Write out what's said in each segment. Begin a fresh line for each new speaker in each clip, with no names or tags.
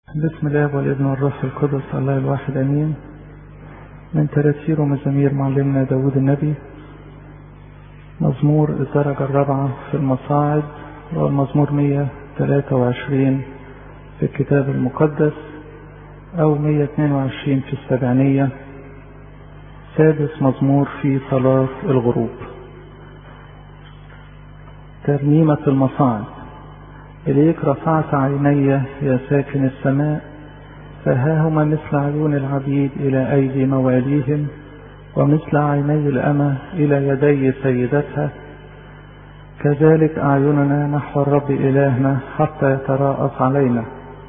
بسم الله والابن والروح القدس الله الواحد امين من تراتير ومزامير معلمنا داود النبي مزمور الدرجة الرابعة في المصاعد هو المزمور 123 في الكتاب المقدس أو 122 في السبعينية سادس مزمور في صلاة الغروب ترنيمة المصاعد إليك رفعت عيني يا ساكن السماء فها هما مثل عيون العبيد إلى أيدي مواليهم ومثل عيني الأمة إلى يدي سيدتها كذلك أعيننا نحو الرب إلهنا حتى يتراءف علينا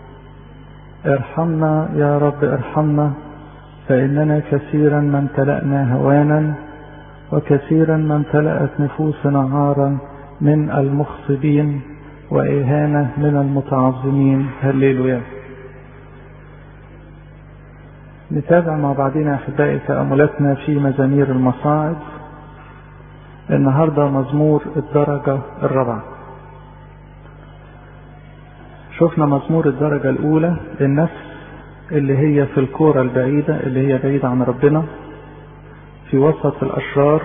ارحمنا يا رب ارحمنا فإننا كثيرا ما امتلأنا هوانا وكثيرا ما امتلأت نفوسنا عارا من المخصبين وإهانة من المتعظمين هللويا نتابع مع بعضنا أحبائي تأملاتنا في مزامير المصاعد النهاردة مزمور الدرجة الرابعة شفنا مزمور الدرجة الأولى النفس اللي هي في الكورة البعيدة اللي هي بعيدة عن ربنا في وسط الأشرار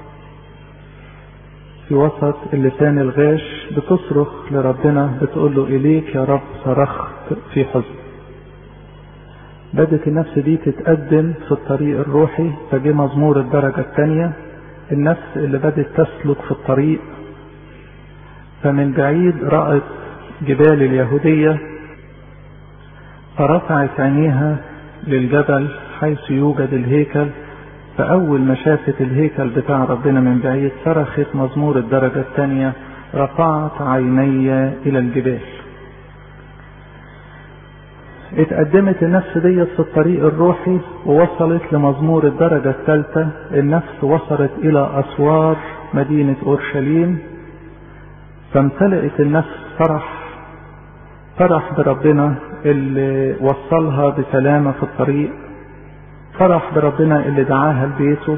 في وسط اللسان الغاش بتصرخ لربنا بتقول له إليك يا رب صرخت في حزن بدت النفس دي تتقدم في الطريق الروحي فجه مزمور الدرجة الثانية النفس اللي بدت تسلك في الطريق فمن بعيد رأت جبال اليهودية فرفعت عينيها للجبل حيث يوجد الهيكل فأول ما شافت الهيكل بتاع ربنا من بعيد صرخت مزمور الدرجة الثانية رفعت عيني إلى الجبال اتقدمت النفس ديت في الطريق الروحي ووصلت لمزمور الدرجة الثالثة النفس وصلت إلى أسوار مدينة أورشليم فامتلأت النفس فرح فرح بربنا اللي وصلها بسلامة في الطريق فرح بربنا اللي دعاها لبيته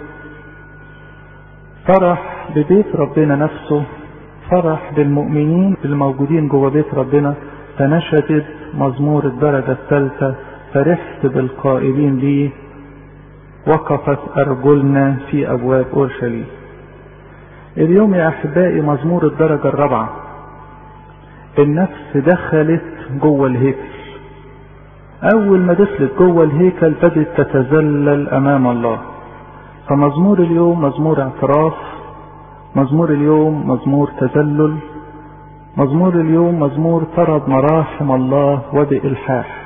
فرح ببيت ربنا نفسه فرح بالمؤمنين الموجودين جوه بيت ربنا فنشدت مزمور الدرجة الثالثة فرحت بالقائلين لي وقفت أرجلنا في أبواب أورشليم اليوم يا أحبائي مزمور الدرجة الرابعة النفس دخلت جوه الهيكل أول ما دخلت جوه الهيكل بدت تتذلل أمام الله فمزمور اليوم مزمور اعتراف مزمور اليوم مزمور تذلل مزمور اليوم مزمور طرد مراحم الله وبإلحاح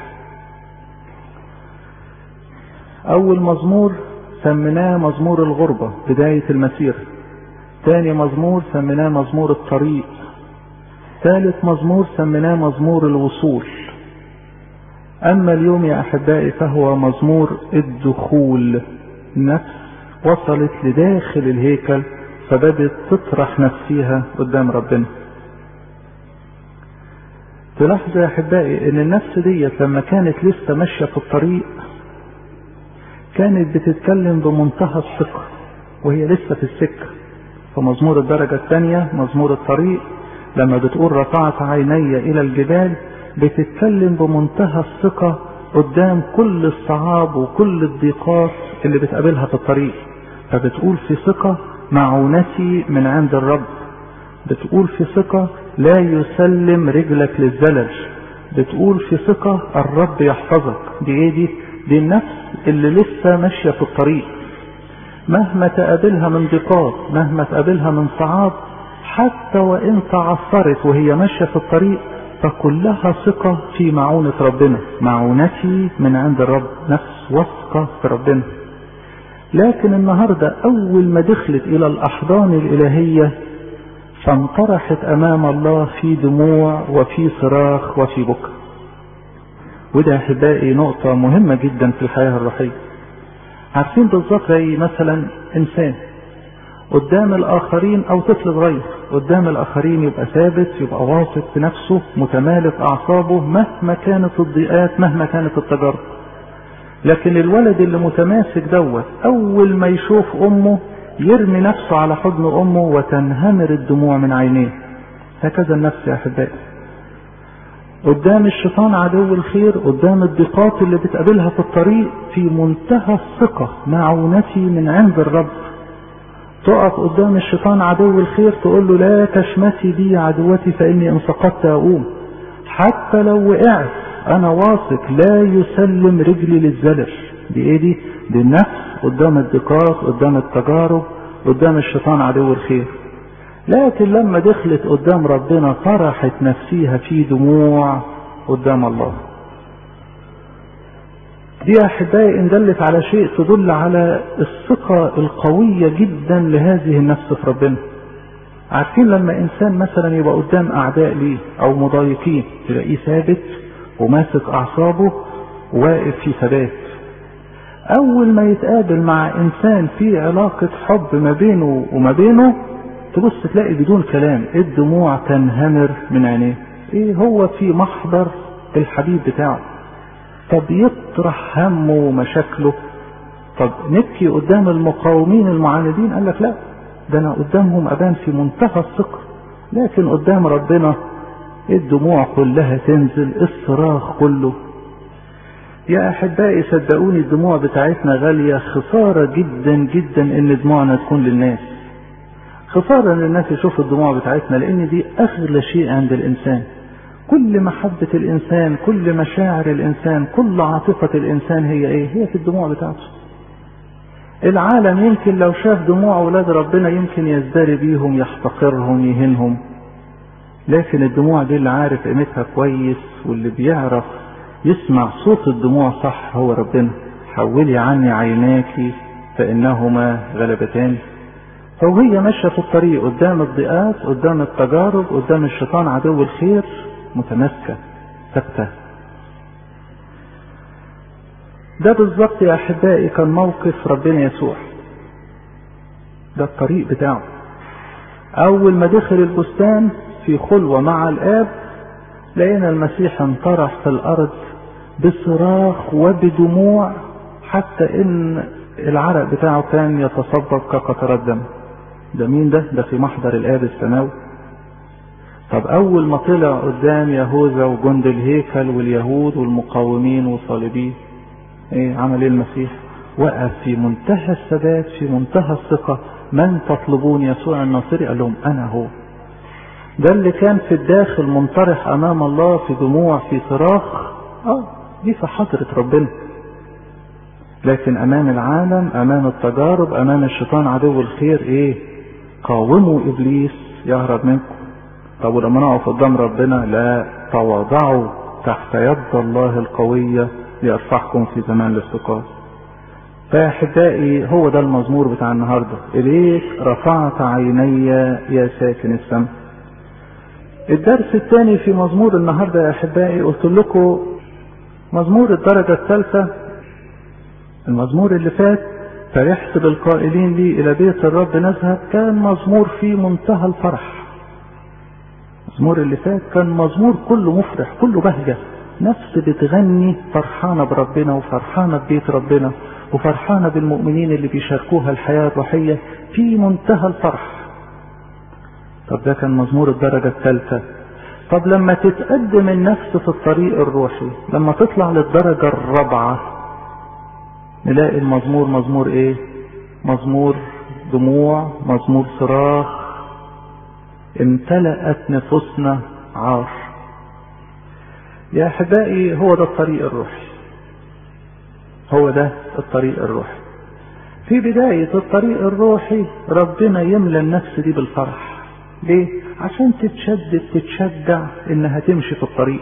أول مزمور سميناه مزمور الغربة بداية المسيرة ثاني مزمور سميناه مزمور الطريق ثالث مزمور سميناه مزمور الوصول أما اليوم يا أحبائي فهو مزمور الدخول نفس وصلت لداخل الهيكل فبدت تطرح نفسيها قدام ربنا تلاحظوا يا أحبائي إن النفس ديت لما كانت لسه ماشية في الطريق كانت بتتكلم بمنتهى الثقة وهي لسه في السكة فمزمور الدرجة الثانية مزمور الطريق لما بتقول رفعت عيني إلى الجبال بتتكلم بمنتهى الثقة قدام كل الصعاب وكل الضيقات اللي بتقابلها في الطريق فبتقول في ثقة معونتي من عند الرب بتقول في ثقة لا يسلم رجلك للزلل بتقول في ثقة الرب يحفظك دي ايه دي دي النفس اللي لسه ماشية في الطريق مهما تقابلها من ضيقات مهما تقابلها من صعاب حتى وان تعثرت وهي ماشية في الطريق فكلها ثقة في معونة ربنا معونتي من عند الرب نفس واثقة في ربنا لكن النهاردة أول ما دخلت إلى الأحضان الإلهية فانطرحت أمام الله في دموع وفي صراخ وفي بكاء وده أحبائي نقطة مهمة جدا في الحياة الروحية عارفين بالظبط زي مثلا إنسان قدام الآخرين أو طفل صغير قدام الآخرين يبقى ثابت يبقى واثق في نفسه متمالك أعصابه مهما كانت الضيقات مهما كانت التجارب لكن الولد اللي متماسك دوت أول ما يشوف أمه يرمي نفسه على حضن أمه وتنهمر الدموع من عينيه هكذا النفس يا أحبائي قدام الشيطان عدو الخير قدام الضيقات اللي بتقابلها في الطريق في منتهى الثقة معونتي من عند الرب تقف قدام الشيطان عدو الخير تقول له لا تشمتي بي عدوتي فإني إن سقطت أقوم حتى لو وقعت أنا واثق لا يسلم رجلي للزلل دي إيه دي؟ دي النفس قدام الضيقات قدام التجارب قدام الشيطان عدو الخير لكن لما دخلت قدام ربنا طرحت نفسيها في دموع قدام الله دي احبائي ان دلت على شيء تدل على الثقة القوية جدا لهذه النفس في ربنا عارفين لما انسان مثلا يبقى قدام اعداء ليه او مضايقين تلاقيه ثابت وماسك اعصابه وواقف في ثبات اول ما يتقابل مع انسان في علاقة حب ما بينه وما بينه تبص تلاقي بدون كلام الدموع تنهمر من عينيه ايه هو في محضر الحبيب بتاعه طب يطرح همه ومشاكله طب نبكي قدام المقاومين المعاندين قال لك لا ده انا قدامهم ابان في منتهى الثقة لكن قدام ربنا الدموع كلها تنزل الصراخ كله يا احبائي صدقوني الدموع بتاعتنا غالية خسارة جدا جدا ان دموعنا تكون للناس خسارة ان الناس يشوفوا الدموع بتاعتنا لان دي اغلى شيء عند الانسان كل محبة الانسان كل مشاعر الانسان كل عاطفة الانسان هي ايه هي في الدموع بتاعته العالم يمكن لو شاف دموع اولاد ربنا يمكن يزدري بيهم يحتقرهم يهينهم لكن الدموع دي اللي عارف قيمتها كويس واللي بيعرف يسمع صوت الدموع صح هو ربنا حولي عني عيناك فانهما غلبتان فوهي ماشيه في الطريق قدام الضيقات قدام التجارب قدام الشيطان عدو الخير متماسكه ثابته ده بالظبط يا احبائي كان موقف ربنا يسوع ده الطريق بتاعه اول ما دخل البستان في خلوه مع الاب لقينا المسيح انطرح في الارض بصراخ وبدموع حتى ان العرق بتاعه كان يتصبب كقطرات دم ده مين ده ده في محضر الاب السماوي طب اول ما طلع قدام يهوذا وجند الهيكل واليهود والمقاومين وصالبين ايه عمل ايه المسيح وقف في منتهى الثبات في منتهى الثقة من تطلبون يسوع الناصري قال لهم انا هو ده اللي كان في الداخل منطرح امام الله في دموع في صراخ اه دي في حضرة ربنا لكن امام العالم امام التجارب امام الشيطان عدو الخير ايه قاوموا ابليس يهرب منكم طب ولما نقف قدام ربنا لا تواضعوا تحت يد الله القوية ليرفعكم في زمان الافتقار فاحبائي هو ده المزمور بتاع النهاردة اليك رفعت عيني يا ساكن السماء الدرس الثاني في مزمور النهارده يا احبائي قلت لكم مزمور الدرجة الثالثة المزمور اللي فات فرحت بالقائلين لي إلى بيت الرب نذهب كان مزمور في منتهى الفرح المزمور اللي فات كان مزمور كله مفرح كله بهجة نفس بتغني فرحانة بربنا وفرحانة ببيت ربنا وفرحانة بالمؤمنين اللي بيشاركوها الحياة الروحية في منتهى الفرح طب ده كان مزمور الدرجة الثالثة طب لما تتقدم النفس في الطريق الروحي لما تطلع للدرجة الرابعة نلاقي المزمور مزمور ايه مزمور دموع مزمور صراخ امتلأت نفوسنا عار يا احبائي هو ده الطريق الروحي هو ده الطريق الروحي في بداية الطريق الروحي ربنا يملى النفس دي بالفرح ليه عشان تتشدد تتشجع انها تمشي في الطريق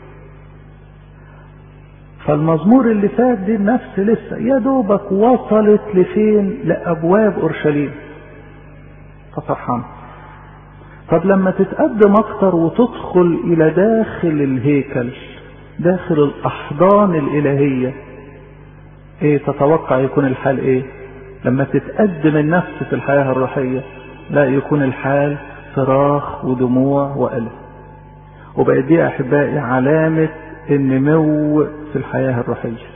فالمزمور اللي فات دي النفس لسه يا دوبك وصلت لفين لابواب اورشليم ففرحان طب لما تتقدم اكتر وتدخل الى داخل الهيكل داخل الاحضان الالهية ايه تتوقع يكون الحال ايه لما تتقدم النفس في الحياة الروحية لا يكون الحال صراخ ودموع وألم وبقت دي أحبائي علامة النمو في الحياة الروحية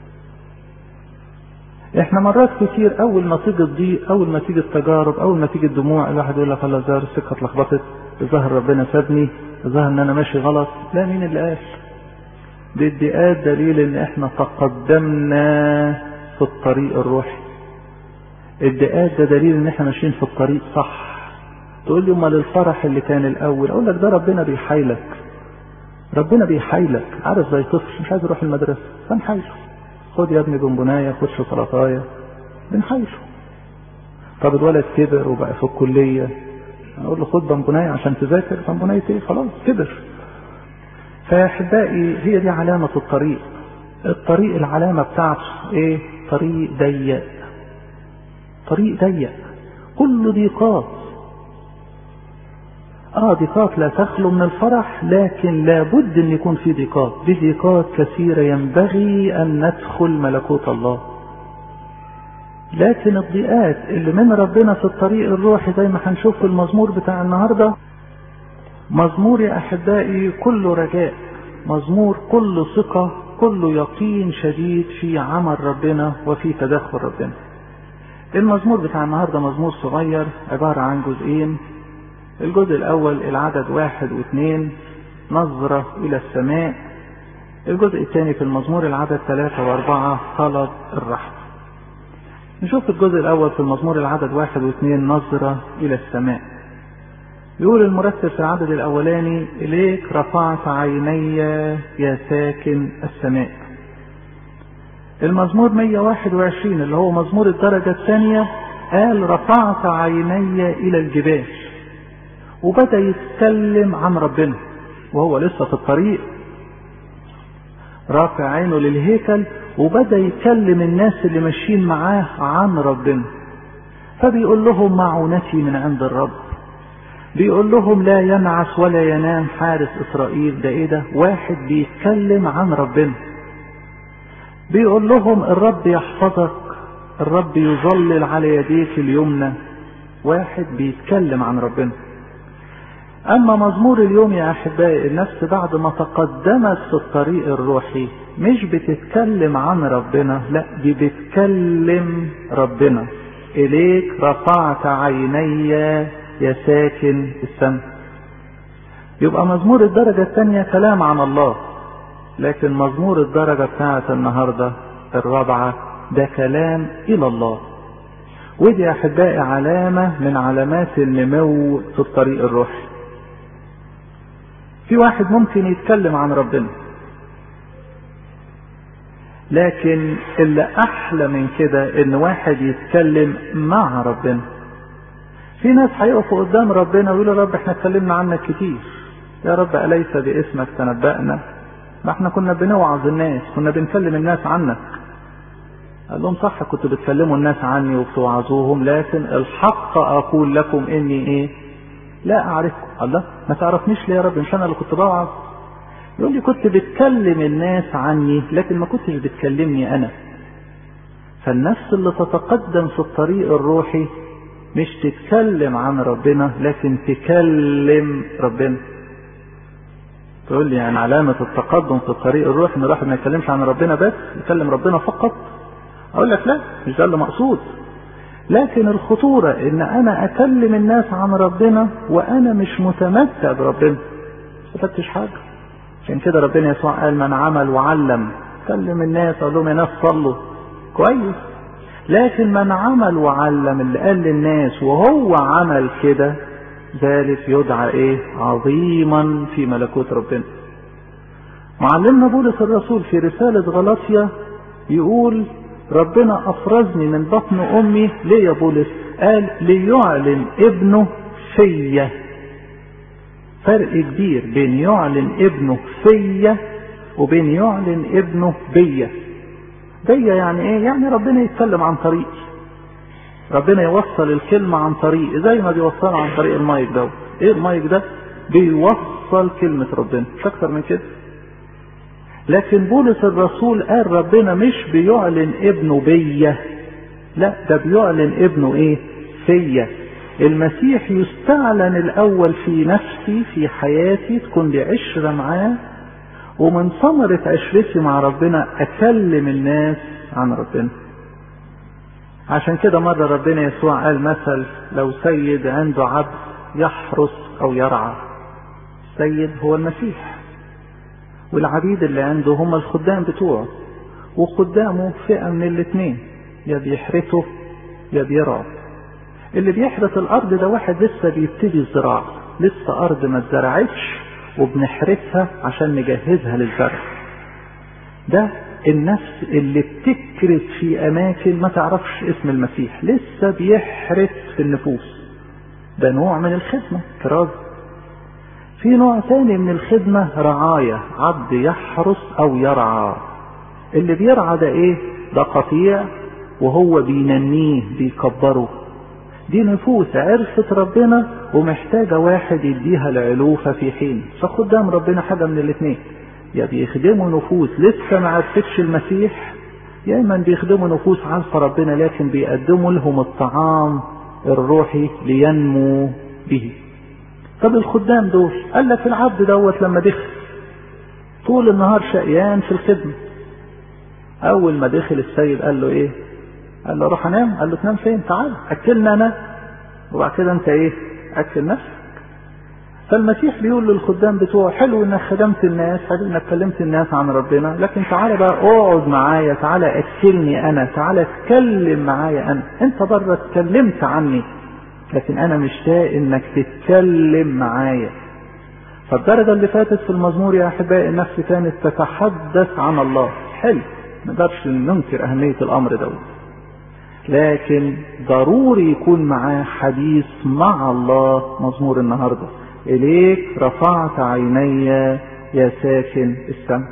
احنا مرات كتير اول ما تيجي الضيق اول ما تيجي التجارب اول ما تيجي الدموع الواحد يقول لك الله ظهر السكه اتلخبطت ظهر ربنا سابني ظهر ان انا ماشي غلط لا مين اللي قال دي ادعاءات دليل ان احنا تقدمنا في الطريق الروحي ادعاءات ده دليل ان احنا ماشيين في الطريق صح تقول لي امال الفرح اللي كان الاول اقول لك ده ربنا بيحايلك ربنا بيحايلك عارف زي طفل مش عايز يروح المدرسه فنحايله خد يا ابني بونبونايه خد شوكولاتايه بنحايله طب الولد كبر وبقى في الكليه اقول له خد بونبونايه عشان تذاكر بونبونايه ايه خلاص كبر فيا احبائي هي دي علامه الطريق الطريق العلامه بتاعته ايه طريق ضيق طريق ضيق كله ضيقات اه ضيقات لا تخلو من الفرح لكن لابد ان يكون في ضيقات بضيقات كثيرة ينبغي ان ندخل ملكوت الله لكن الضيقات اللي من ربنا في الطريق الروحي زي ما هنشوف في المزمور بتاع النهاردة مزمور يا احبائي كله رجاء مزمور كله ثقة كله يقين شديد في عمل ربنا وفي تدخل ربنا المزمور بتاع النهارده مزمور صغير عبارة عن جزئين الجزء الأول العدد واحد واثنين نظرة إلى السماء الجزء الثاني في المزمور العدد ثلاثة وأربعة طلب الرحمة نشوف الجزء الأول في المزمور العدد واحد واثنين نظرة إلى السماء يقول المرتب في العدد الأولاني إليك رفعت عيني يا ساكن السماء المزمور 121 اللي هو مزمور الدرجة الثانية قال رفعت عيني إلى الجبال وبدأ يتكلم عن ربنا وهو لسه في الطريق رافع عينه للهيكل وبدأ يكلم الناس اللي ماشيين معاه عن ربنا فبيقول لهم معونتي من عند الرب بيقول لهم لا ينعس ولا ينام حارس إسرائيل ده إيه ده واحد بيتكلم عن ربنا بيقول لهم الرب يحفظك الرب يظلل على يديك اليمنى واحد بيتكلم عن ربنا أما مزمور اليوم يا أحبائي النفس بعد ما تقدمت في الطريق الروحي مش بتتكلم عن ربنا لا دي بتكلم ربنا إليك رفعت عيني يا ساكن السماء يبقى مزمور الدرجة الثانية كلام عن الله لكن مزمور الدرجة بتاعة النهاردة الرابعة ده كلام إلى الله ودي يا أحبائي علامة من علامات النمو في الطريق الروحي في واحد ممكن يتكلم عن ربنا لكن اللي احلى من كده ان واحد يتكلم مع ربنا في ناس هيقفوا قدام ربنا ويقولوا يا رب احنا اتكلمنا عنك كتير يا رب اليس باسمك تنبأنا ما احنا كنا بنوعظ الناس كنا بنكلم الناس عنك قال لهم صح كنتوا بتكلموا الناس عني وبتوعظوهم لكن الحق اقول لكم اني ايه لا اعرفكم الله ما تعرفنيش ليه يا رب مش انا اللي كنت بوعظ يقول لي كنت بتكلم الناس عني لكن ما كنتش بتكلمني انا فالنفس اللي تتقدم في الطريق الروحي مش تتكلم عن ربنا لكن تكلم ربنا تقول لي يعني علامة التقدم في الطريق الروحي ان الواحد ما يتكلمش عن ربنا بس يكلم ربنا فقط اقول لك لا مش ده اللي مقصود لكن الخطورة ان انا اكلم الناس عن ربنا وانا مش متمتع بربنا ما فتش حاجة عشان كده ربنا يسوع قال من عمل وعلم كلم الناس قال لهم يا ناس صلوا كويس لكن من عمل وعلم اللي قال للناس وهو عمل كده ذلك يدعى ايه عظيما في ملكوت ربنا معلمنا بولس الرسول في رسالة غلاطيا يقول ربنا افرزني من بطن امي ليه يا بولس قال ليعلن ابنه فيا فرق كبير بين يعلن ابنه فيا وبين يعلن ابنه بيا بيا يعني ايه يعني ربنا يتكلم عن طريقي ربنا يوصل الكلمة عن طريقي زي ما بيوصلها عن طريق المايك ده ايه المايك ده بيوصل كلمة ربنا مش اكتر من كده لكن بولس الرسول قال ربنا مش بيعلن ابنه بيا لا ده بيعلن ابنه ايه فيا المسيح يستعلن الاول في نفسي في حياتي تكون لي عشره معاه ومن ثمرة عشرتي مع ربنا اكلم الناس عن ربنا عشان كده مرة ربنا يسوع قال مثل لو سيد عنده عبد يحرس او يرعى السيد هو المسيح والعبيد اللي عنده هم الخدام بتوعه وخدامه فئة من الاثنين يا بيحرثوا يا بيرعوا اللي بيحرث الارض ده واحد لسه بيبتدي الزراعة لسه ارض ما اتزرعتش وبنحرثها عشان نجهزها للزرع ده النفس اللي بتكرت في اماكن ما تعرفش اسم المسيح لسه بيحرث في النفوس ده نوع من الخدمة كراز في نوع تاني من الخدمة رعاية عبد يحرس او يرعى اللي بيرعى ده ايه ده قطيع وهو بينميه بيكبره دي نفوس عرفت ربنا ومحتاجة واحد يديها العلوفة في حين فخدام ربنا حاجة من الاثنين يا بيخدموا نفوس لسه ما عرفتش المسيح يا اما بيخدموا نفوس عارفة ربنا لكن بيقدموا لهم الطعام الروحي لينمو به طب الخدام دول قال لك العبد دوت لما دخل طول النهار شقيان في الخدمة اول ما دخل السيد قال له ايه قال له روح انام قال له تنام فين تعال اكلنا انا وبعد كده انت ايه اكل نفسك فالمسيح بيقول للخدام بتوعه حلو انك خدمت الناس حلو انك كلمت الناس عن ربنا لكن تعالى بقى اقعد معايا تعالى اكلني انا تعالى اتكلم معايا انا انت بره اتكلمت عني لكن انا مشتاق انك تتكلم معايا فالدرجة اللي فاتت في المزمور يا احبائي النفس كانت تتحدث عن الله حلو ما نقدرش ننكر اهمية الامر دوت لكن ضروري يكون معاه حديث مع الله مزمور النهارده إليك رفعت عيني يا ساكن السماء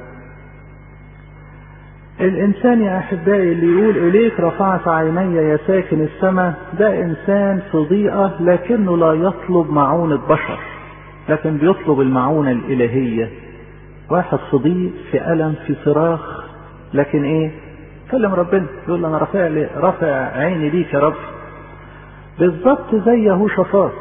الإنسان يا أحبائي اللي يقول إليك رفعت عيني يا ساكن السماء ده إنسان في ضيقة لكنه لا يطلب معونة بشر لكن بيطلب المعونة الإلهية واحد في ضيق في ألم في صراخ لكن إيه كلم ربنا يقول له أنا رافع لي رافع عيني ليك يا رب بالظبط زي يهوشافاط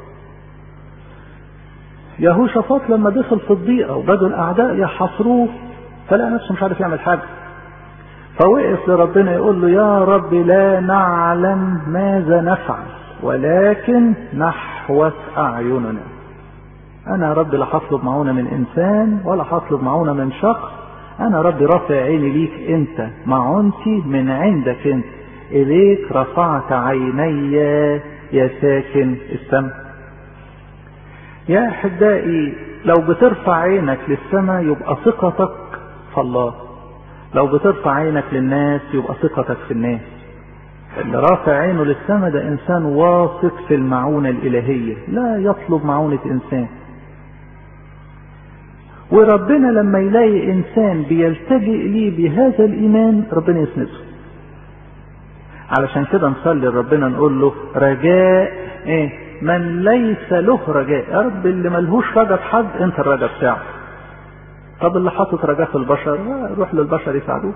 يهوشافاط لما دخل في الضيقه وبدوا الاعداء يحاصروه فلقى نفسه مش عارف يعمل حاجه فوقف لربنا يقول له يا رب لا نعلم ماذا نفعل ولكن نحوت اعيننا انا يا رب لا هطلب معونه من انسان ولا هطلب معونه من شخص انا رب رافع عيني ليك انت معونتي من عندك انت اليك رفعت عيني يا ساكن السماء يا احبائي لو بترفع عينك للسماء يبقى ثقتك في الله لو بترفع عينك للناس يبقى ثقتك في الناس اللي رافع عينه للسماء ده انسان واثق في المعونة الالهية لا يطلب معونة انسان وربنا لما يلاقي انسان بيلتجئ ليه بهذا الايمان ربنا يسنده علشان كده نصلي لربنا نقول له رجاء ايه من ليس له رجاء يا رب اللي ملهوش رجاء في حد انت الرجاء بتاعه طب اللي حاطط رجاء في البشر روح للبشر يساعدوك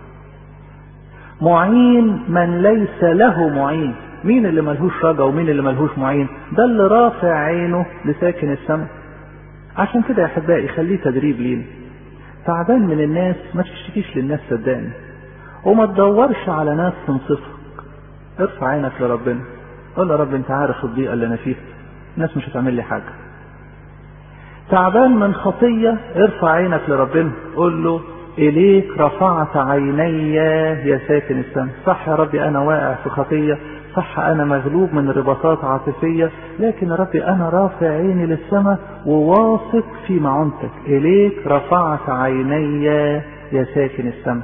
معين من ليس له معين مين اللي ملهوش رجاء ومين اللي ملهوش معين ده اللي رافع عينه لساكن السماء عشان كده يا احبائي خليه تدريب لينا تعبان من الناس ما تشتكيش للناس صدقني وما تدورش على ناس تنصفك ارفع عينك لربنا قول يا رب انت عارف الضيقه اللي انا فيها الناس مش هتعمل لي حاجه تعبان من خطيه ارفع عينك لربنا قول له اليك رفعت عيني يا ساكن السماء صح يا ربي انا واقع في خطيه صح انا مغلوب من رباطات عاطفيه لكن يا ربي انا رافع عيني للسماء وواثق في معونتك اليك رفعت عيني يا ساكن السماء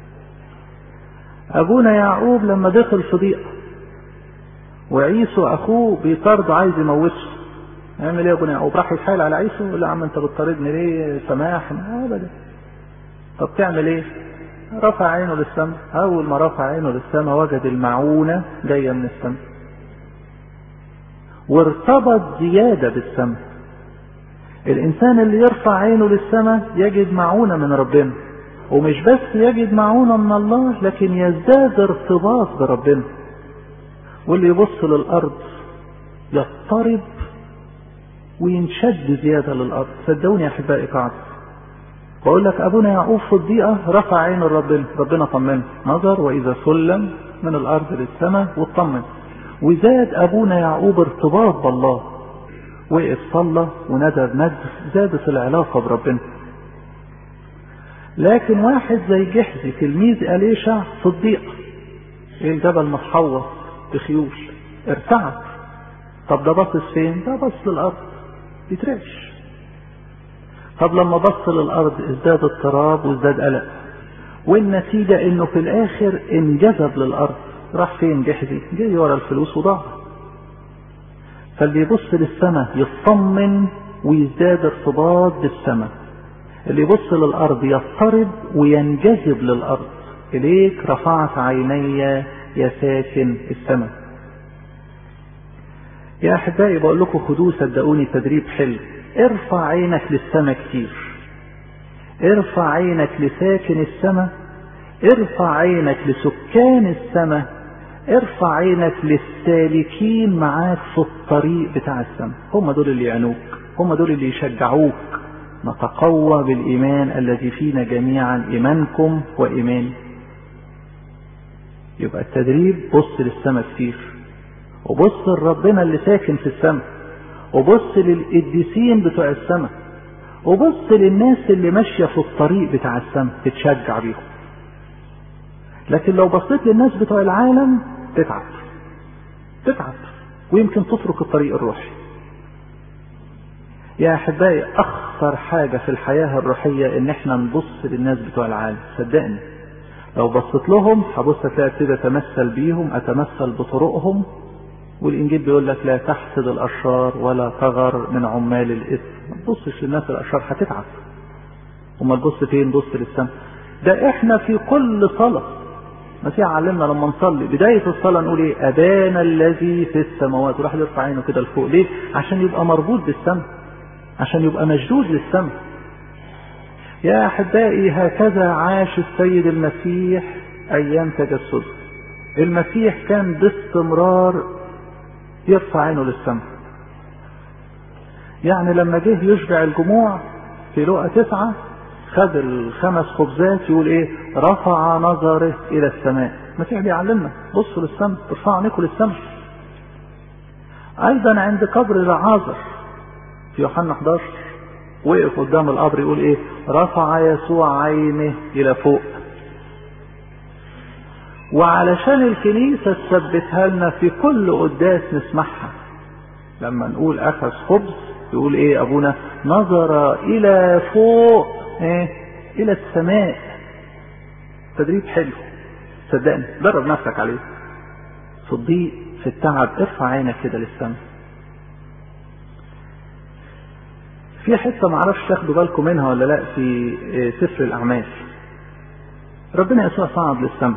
ابونا يعقوب لما دخل في ضيقه وعيسو اخوه بيطرد عايز يموته يعمل ايه يا ابونا يعقوب راح يتحايل على عيسو لا يا عم انت بتطاردني ليه سماح ابدا طب تعمل ايه رفع عينه للسماء اول ما رفع عينه للسماء وجد المعونة جاية من السماء وارتبط زيادة بالسماء الانسان اللي يرفع عينه للسماء يجد معونة من ربنا ومش بس يجد معونة من الله لكن يزداد ارتباط بربنا واللي يبص للارض يضطرب وينشد زيادة للارض صدقوني يا احبائي قاعد بقول لك ابونا يعقوب في الضيقه رفع عينه لربنا ربنا طمنه نظر واذا سلم من الارض للسماء واطمن وزاد ابونا يعقوب ارتباط بالله وقف صلى وندى بندر زادت العلاقة بربنا لكن واحد زي جحزي تلميذ أليشع صديق ايه الجبل متحوط بخيول ارتعب طب ده باصص فين ده بص للارض يترعش طب لما بص للارض ازداد اضطراب وازداد قلق والنتيجة انه في الاخر انجذب للارض راح فين جحدي جاي ورا الفلوس وضاع فاللي يبص للسماء يطمن ويزداد ارتباط بالسماء اللي يبص للارض يضطرب وينجذب للارض اليك رفعت عيني يا ساكن السماء يا احبائي بقول لكم خدوه صدقوني تدريب حلو ارفع عينك للسماء كتير ارفع عينك لساكن السماء ارفع عينك لسكان السماء ارفع عينك للسالكين معاك في الطريق بتاع السماء هم دول اللي يعنوك هم دول اللي يشجعوك نتقوى بالإيمان الذي فينا جميعا إيمانكم وإيماني يبقى التدريب بص للسماء كتير وبص لربنا اللي ساكن في السماء وبص للقديسين بتوع السماء وبص للناس اللي ماشية في الطريق بتاع السماء تتشجع بيهم لكن لو بصيت للناس بتوع العالم تتعب تتعب ويمكن تترك الطريق الروحي يا احبائي اخطر حاجة في الحياة الروحية ان احنا نبص للناس بتوع العالم صدقني لو بصيت لهم هبص تلاقي ابتدي اتمثل بيهم اتمثل بطرقهم والانجيل بيقول لك لا تحسد الاشرار ولا تغر من عمال الاثم ما تبصش للناس الاشرار هتتعب وما تبص فين بص للسماء ده احنا في كل صلاه المسيح علمنا لما نصلي بداية الصلاة نقول ايه أبانا الذي في السماوات وراح يرفع عينه كده لفوق ليه عشان يبقى مربوط بالسماء عشان يبقى مشدود للسماء يا أحبائي هكذا عاش السيد المسيح أيام تجسده المسيح كان باستمرار يرفع عينه للسماء يعني لما جه يشبع الجموع في لقى تسعة خد الخمس خبزات يقول ايه رفع نظره الى السماء المسيح بيعلمنا بصوا للسماء ارفعوا عينيكم للسماء ايضا عند قبر العازر في يوحنا 11 وقف قدام القبر يقول ايه رفع يسوع عينه الى فوق وعلشان الكنيسة تثبتها لنا في كل قداس نسمعها لما نقول أخذ خبز يقول إيه أبونا نظر إلى فوق إيه إلى السماء تدريب حلو صدقني درب نفسك عليه في الضيق في التعب ارفع عينك كده للسماء في حته معرفش تاخدوا بالكم منها ولا لا في سفر الاعمال ربنا يسوع صعد للسماء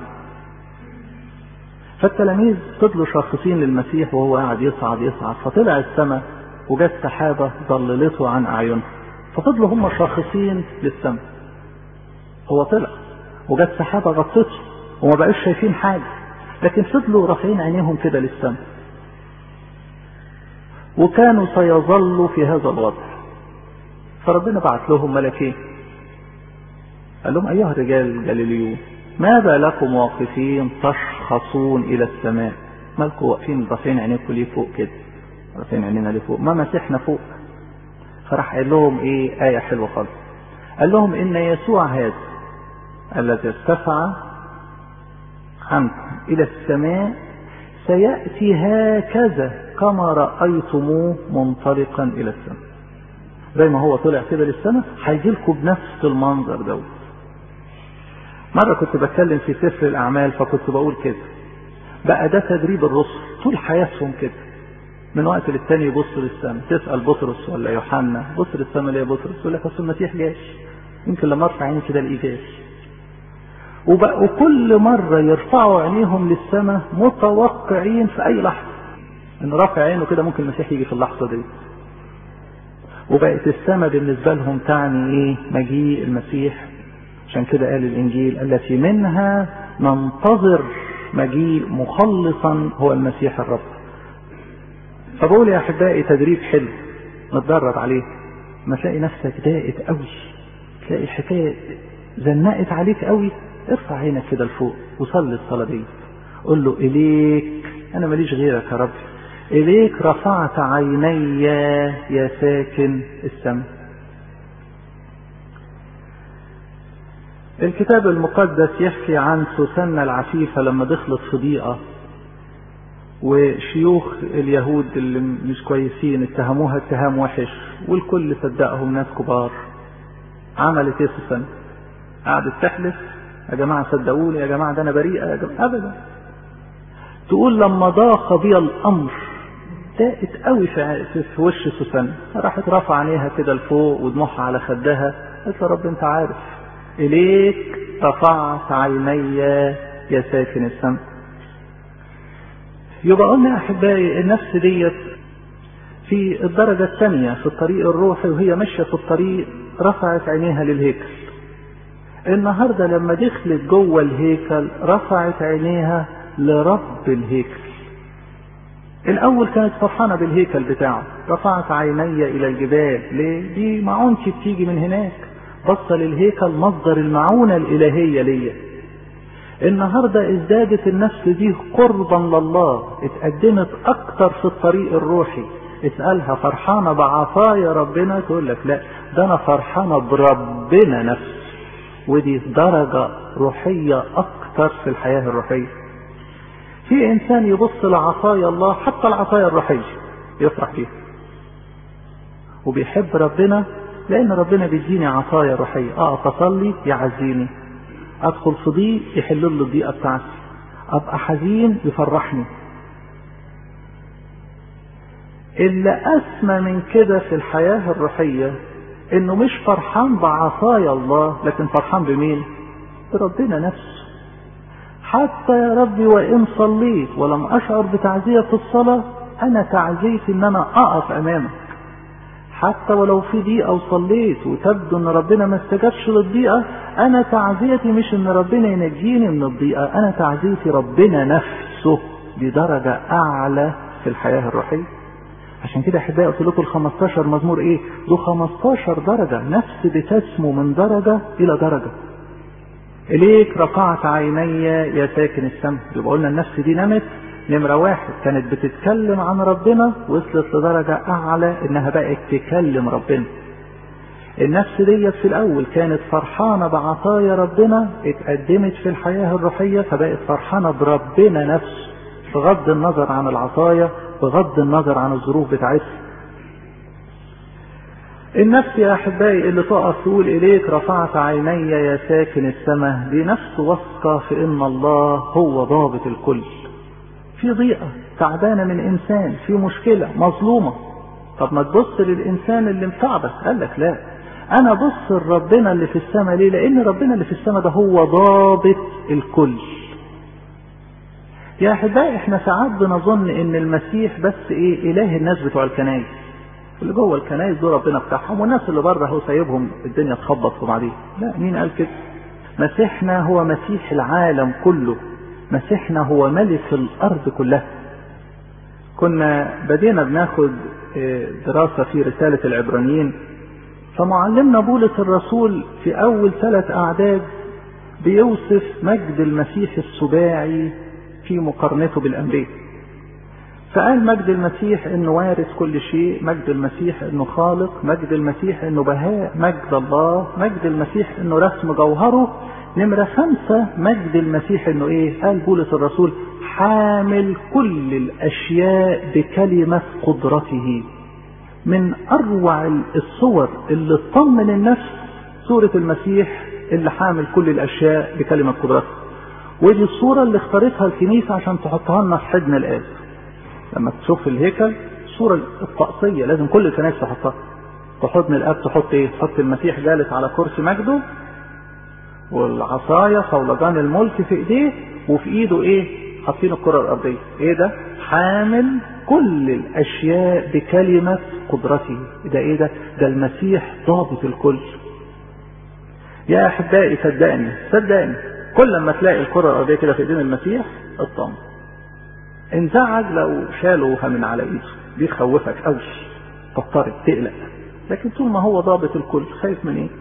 فالتلاميذ فضلوا شاخصين للمسيح وهو قاعد يصعد يصعد فطلع السماء وجت سحابة ضللته عن أعينهم ففضلوا هم شاخصين للسماء هو طلع وجت سحابة غطته وما بقاش شايفين حاجة لكن فضلوا رافعين عينيهم كده للسماء وكانوا سيظلوا في هذا الوضع فربنا بعت لهم ملكين قال لهم أيها الرجال الجليليون ماذا لكم واقفين تشخصون الى السماء مالكم واقفين رافعين عينيكم ليه فوق كده رافعين عينينا ليه فوق ما مسحنا فوق فراح قال لهم ايه آية حلوة خالص قال لهم ان يسوع هذا الذي ارتفع عنكم الى السماء سيأتي هكذا كما رأيتموه منطلقا الى السماء زي ما هو طلع كده للسماء هيجي لكم بنفس المنظر دوت مرة كنت بتكلم في سفر الأعمال فكنت بقول كده بقى ده تدريب الرسل طول حياتهم كده من وقت للتاني يبص للسماء تسأل بطرس ولا يوحنا بص للسماء ليه بطرس يقول لك أصل المسيح جاش يمكن لما ارفع عيني كده الاقيه جاش وبقوا كل مرة يرفعوا عينيهم للسماء متوقعين في أي لحظة إن رافع عينه كده ممكن المسيح يجي في اللحظة دي وبقت السماء بالنسبة لهم تعني إيه مجيء المسيح عشان كده قال الإنجيل التي منها ننتظر مجيء مخلصا هو المسيح الرب فبقول يا أحبائي تدريب حلو نتدرب عليه ما تلاقي نفسك ضاقت قوي تلاقي الحكاية زنقت عليك قوي ارفع عينك كده لفوق وصلي الصلاة دي قول له إليك أنا ماليش غيرك يا رب إليك رفعت عيني يا ساكن السماء الكتاب المقدس يحكي عن سوسنة العفيفة لما دخلت في ضيقة وشيوخ اليهود اللي مش كويسين اتهموها اتهام وحش والكل صدقهم ناس كبار عملت ايه سوسنة قعدت تحلف يا جماعة صدقوني يا جماعة ده انا بريئة يا جماعة ابدا تقول لما ضاق بي الامر ضاقت قوي في, في وش سوسنة راحت رافعة عينيها كده لفوق ودموعها على خدها قالت له رب انت عارف اليك رفعت عيني يا ساكن السماء يبقى قلنا احبائي النفس ديت في الدرجة الثانية في الطريق الروحي وهي ماشية في الطريق رفعت عينيها للهيكل النهاردة لما دخلت جوه الهيكل رفعت عينيها لرب الهيكل الاول كانت فرحانة بالهيكل بتاعه رفعت عيني الى الجبال ليه دي معونتي بتيجي من هناك بص للهيكل مصدر المعونة الالهية ليا النهاردة ازدادت النفس دي قربا لله اتقدمت اكتر في الطريق الروحي اسألها فرحانة بعطايا ربنا تقول لك لا ده انا فرحانة بربنا نفسه ودي درجة روحية اكتر في الحياة الروحية في انسان يبص لعطايا الله حتى العطايا الروحية يفرح بيها وبيحب ربنا لان ربنا بيديني عطايا روحية اقف اصلي يعزيني ادخل في ضيق يحل له الضيقه بتاعتي ابقى حزين يفرحني اللي اسمى من كده في الحياه الروحيه انه مش فرحان بعطايا الله لكن فرحان بمين بربنا نفسه حتى يا ربي وان صليت ولم اشعر بتعزيه في الصلاه انا تعزيتي ان انا اقف امامك حتى ولو في ضيقه وصليت وتبدو ان ربنا ما استجابش للضيقه انا تعزيتي مش ان ربنا ينجيني من الضيقه انا تعزيتي ربنا نفسه دي درجه اعلى في الحياه الروحيه عشان كده احبائي قلت لكم ال 15 مزمور ايه؟ دول 15 درجه نفس بتسمو من درجه الى درجه. اليك رفعت عيني يا ساكن السماء يبقى قلنا النفس دي نمت نمرة واحد كانت بتتكلم عن ربنا وصلت لدرجة أعلى إنها بقت تكلم ربنا. النفس ديت في الأول كانت فرحانة بعطايا ربنا اتقدمت في الحياة الروحية فبقت فرحانة بربنا نفسه بغض النظر عن العطايا بغض النظر عن الظروف بتاعتها. النفس يا أحبائي اللي تقف تقول إليك رفعت عيني يا ساكن السماء دي نفس واثقة في إن الله هو ضابط الكل. في ضيقة تعبانة من إنسان في مشكلة مظلومة طب ما تبص للإنسان اللي متعبك قال لك لا أنا بص لربنا اللي في السماء ليه لأن ربنا اللي في السماء ده هو ضابط الكل يا أحبائي إحنا ساعات بنظن إن المسيح بس إيه إله الناس بتوع الكنايس اللي جوه الكنايس دول ربنا بتاعهم والناس اللي بره هو سايبهم الدنيا تخبط في بعضيها لا مين قال كده مسيحنا هو مسيح العالم كله مسيحنا هو ملك الارض كلها كنا بدينا بناخد دراسة في رسالة العبرانيين فمعلمنا بولس الرسول في أول ثلاث أعداد بيوصف مجد المسيح السباعي في مقارنته بالأنبياء فقال مجد المسيح انه وارث كل شيء مجد المسيح انه خالق مجد المسيح انه بهاء مجد الله مجد المسيح انه رسم جوهره نمرة خمسة مجد المسيح انه ايه قال بولس الرسول حامل كل الاشياء بكلمة قدرته من اروع الصور اللي تطمن النفس صورة المسيح اللي حامل كل الاشياء بكلمة قدرته ودي الصورة اللي اختارتها الكنيسة عشان تحطها لنا في حضن الآب لما تشوف الهيكل الصورة الطقسية لازم كل الكنائس تحطها في حضن الآب تحط ايه؟ تحط المسيح جالس على كرسي مجده والعصاية صولجان الملك في ايديه وفي ايده ايه؟ حاطين الكرة الأرضية ايه ده؟ حامل كل الأشياء بكلمة قدرته ده ايه ده؟ ده المسيح ضابط الكل يا أحبائي صدقني صدقني كل ما تلاقي الكرة الأرضية كده في ايدين المسيح اطمن انزعج لو شالوها من على ايده دي تخوفك قوي تضطرب تقلق لكن طول ما هو ضابط الكل خايف من ايه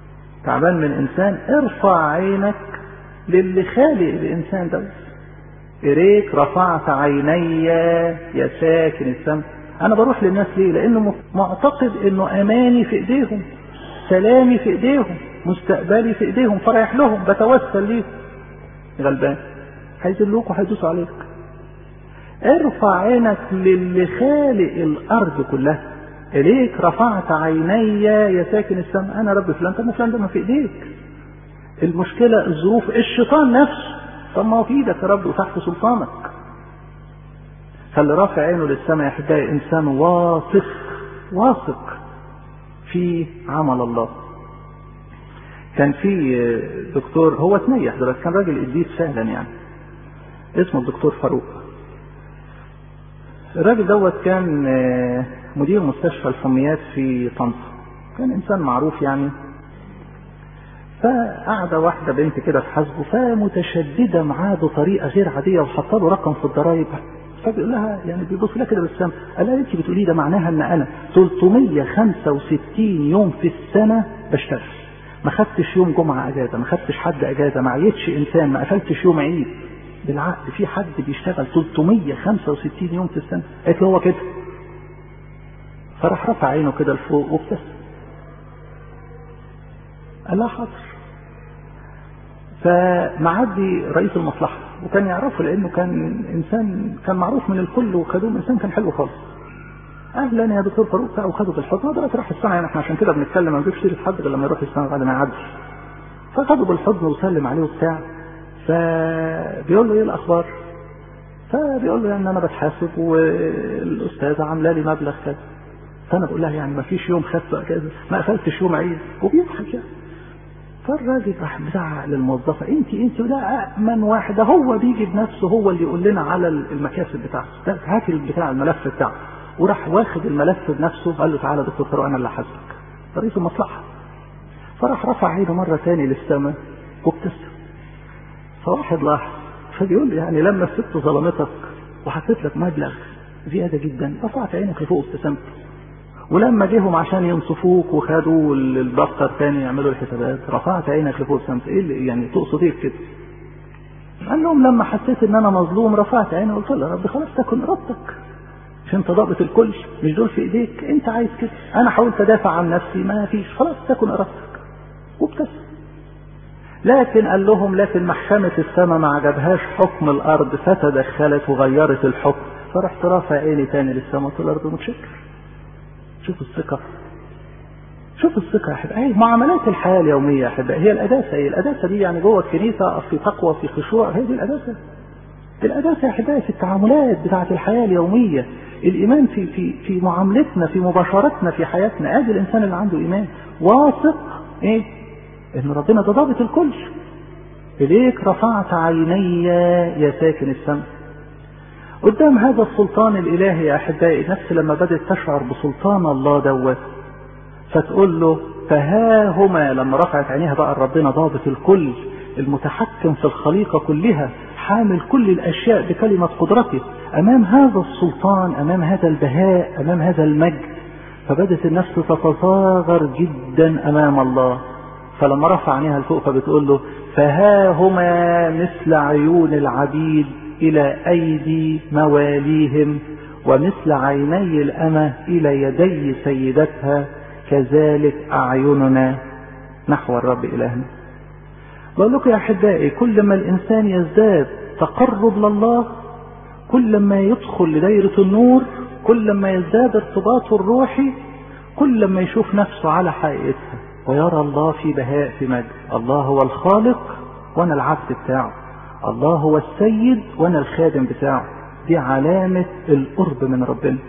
تعبان من انسان ارفع عينك للي خالق الانسان ده إليك رفعت عيني يا ساكن السماء أنا بروح للناس ليه؟ لأنه معتقد إنه أماني في إيديهم سلامي في إيديهم مستقبلي في إيديهم فريح لهم بتوسل ليهم غلبان هيذلوك وهيدوسوا عليك ارفع عينك للي خالق الأرض كلها إليك رفعت عيني يا ساكن السماء أنا رب فلان طب فلان ده ما في إيديك المشكلة الظروف الشيطان نفسه طب ما هو في ايدك يا رب وتحت سلطانك فاللي رافع عينه للسماء يا احبائي انسان واثق واثق في عمل الله كان في دكتور هو تنيح دلوقتي كان راجل قديس فعلا يعني اسمه الدكتور فاروق الراجل دوت كان مدير مستشفى الحميات في طنطا كان انسان معروف يعني فقاعدة واحدة بنت كده تحاسبه فمتشددة معاه بطريقة غير عادية وحاطة له رقم في الضرايب فبيقول لها يعني بيبص لها كده بالسم قال لها انت بتقولي ده معناها ان انا 365 يوم في السنة بشتغل ما خدتش يوم جمعة اجازة ما خدتش حد اجازة ما عيتش انسان ما قفلتش يوم عيد بالعقل في حد بيشتغل 365 يوم في السنة قالت له هو كده فراح رفع عينه كده لفوق وابتسم قال لها حاضر فمعدي رئيس المصلحة وكان يعرفه لأنه كان إنسان كان معروف من الكل وخدوه إنسان كان حلو خالص أهلا يا دكتور فاروق بتاع وخدوا بالحضن دلوقتي راح السنة يعني احنا عشان كده بنتكلم ما نجيبش سيرة حد غير لما يروح السنة بعد ما يعدي فخدوا بالحضن وسلم عليه وبتاع فبيقول له ايه الأخبار؟ فبيقول له يعني أنا بتحاسب والأستاذة عاملة لي مبلغ كذا فأنا بقول لها يعني ما فيش يوم خدت أجازة ما قفلتش يوم عيد وبيضحك يعني فالراجل راح مزعق للموظفه انت انت وده امن واحد ده هو بيجي بنفسه هو اللي يقول لنا على المكاسب بتاعته ده هات بتاع الملف بتاعه وراح واخد الملف بنفسه قال له تعالى دكتور فاروق انا اللي حاسبك رئيس المصلحه فراح رفع عينه مره ثاني للسماء وابتسم فواحد لاحظ فبيقول لي يعني لما الست ظلمتك وحطيت لك مبلغ زياده جدا رفعت عينك لفوق وابتسمت ولما جيهم عشان ينصفوك وخدوا الدفتر تاني يعملوا الحسابات رفعت عينك لفوق الشمس ايه اللي يعني تقصد ايه كده؟ قال لهم لما حسيت ان انا مظلوم رفعت عيني وقلت له يا رب خلاص تكن ارادتك مش انت ضابط الكل مش دول في ايديك انت عايز كده انا حاولت ادافع عن نفسي ما فيش خلاص تكن ارادتك وابتسم لكن قال لهم لكن محكمة السماء ما عجبهاش حكم الارض فتدخلت وغيرت الحكم فرحت رافع عيني تاني للسماء قلت الارض متشكر شوف الثقة شوف الثقة يا أحبائي معاملات الحياة اليومية يا أحبائي هي القداسة هي القداسة دي يعني جوه الكنيسة في تقوى في خشوع هي دي القداسة القداسة يا أحبائي في التعاملات بتاعة الحياة اليومية الإيمان في في في معاملتنا في مباشرتنا في حياتنا أدي الإنسان اللي عنده إيمان واثق إيه؟ إن ربنا ده ضابط الكل إليك رفعت عيني يا ساكن السماء قدام هذا السلطان الالهي يا احبائي النفس لما بدات تشعر بسلطان الله دوت فتقول له فها هما لما رفعت عينيها بقى ربنا ضابط الكل المتحكم في الخليقه كلها حامل كل الاشياء بكلمه قدرته امام هذا السلطان امام هذا البهاء امام هذا المجد فبدت النفس تتصاغر جدا امام الله فلما رفع عينيها لفوق فبتقول له فها هما مثل عيون العبيد إلى أيدي مواليهم ومثل عيني الأمة إلى يدي سيدتها كذلك أعيننا نحو الرب إلهنا بقول لكم يا أحبائي كل ما الإنسان يزداد تقرب لله كل ما يدخل لدائرة النور كل ما يزداد ارتباطه الروحي كل ما يشوف نفسه على حقيقتها ويرى الله في بهاء في مجد الله هو الخالق وأنا العبد بتاعه الله هو السيد وانا الخادم بتاعه دي علامة القرب من ربنا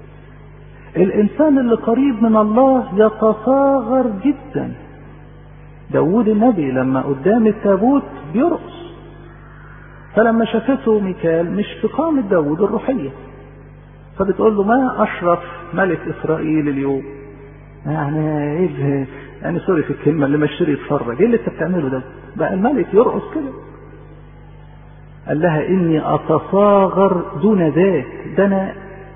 الانسان اللي قريب من الله يتصاغر جدا داود النبي لما قدام التابوت بيرقص فلما شافته ميكال مش في قامة داود الروحية فبتقول له ما اشرف ملك اسرائيل اليوم يعني ايه يعني سوري في الكلمة اللي مشتري يتفرج ايه اللي انت بتعمله ده بقى الملك يرقص كده قال لها اني اتصاغر دون ذاك ده انا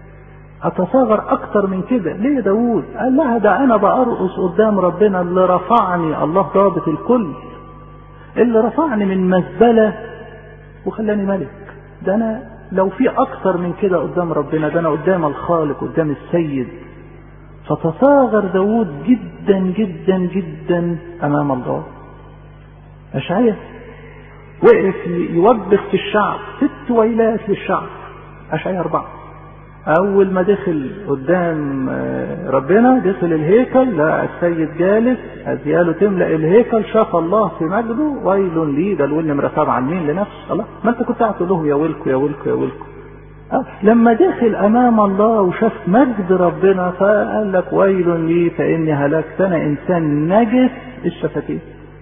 اتصاغر اكتر من كده ليه يا داود قال لها ده انا بارقص قدام ربنا اللي رفعني الله ضابط الكل اللي رفعني من مزبلة وخلاني ملك ده انا لو في اكتر من كده قدام ربنا ده انا قدام الخالق قدام السيد فتصاغر داود جدا جدا جدا امام الله اشعيا وقف يوبخ في الشعب ست ويلات للشعب اشعيا اربعه اول ما دخل قدام ربنا دخل الهيكل لقى السيد جالس ازياله تملا الهيكل شاف الله في مجده ويل لي ده الول مرتب عن مين لنفسه الله ما انت كنت قاعد تقول له يا ويلكو يا ويلكو يا ويلكو أه لما دخل امام الله وشاف مجد ربنا فقال لك ويل لي فاني هلكت انا انسان نجس الشفتين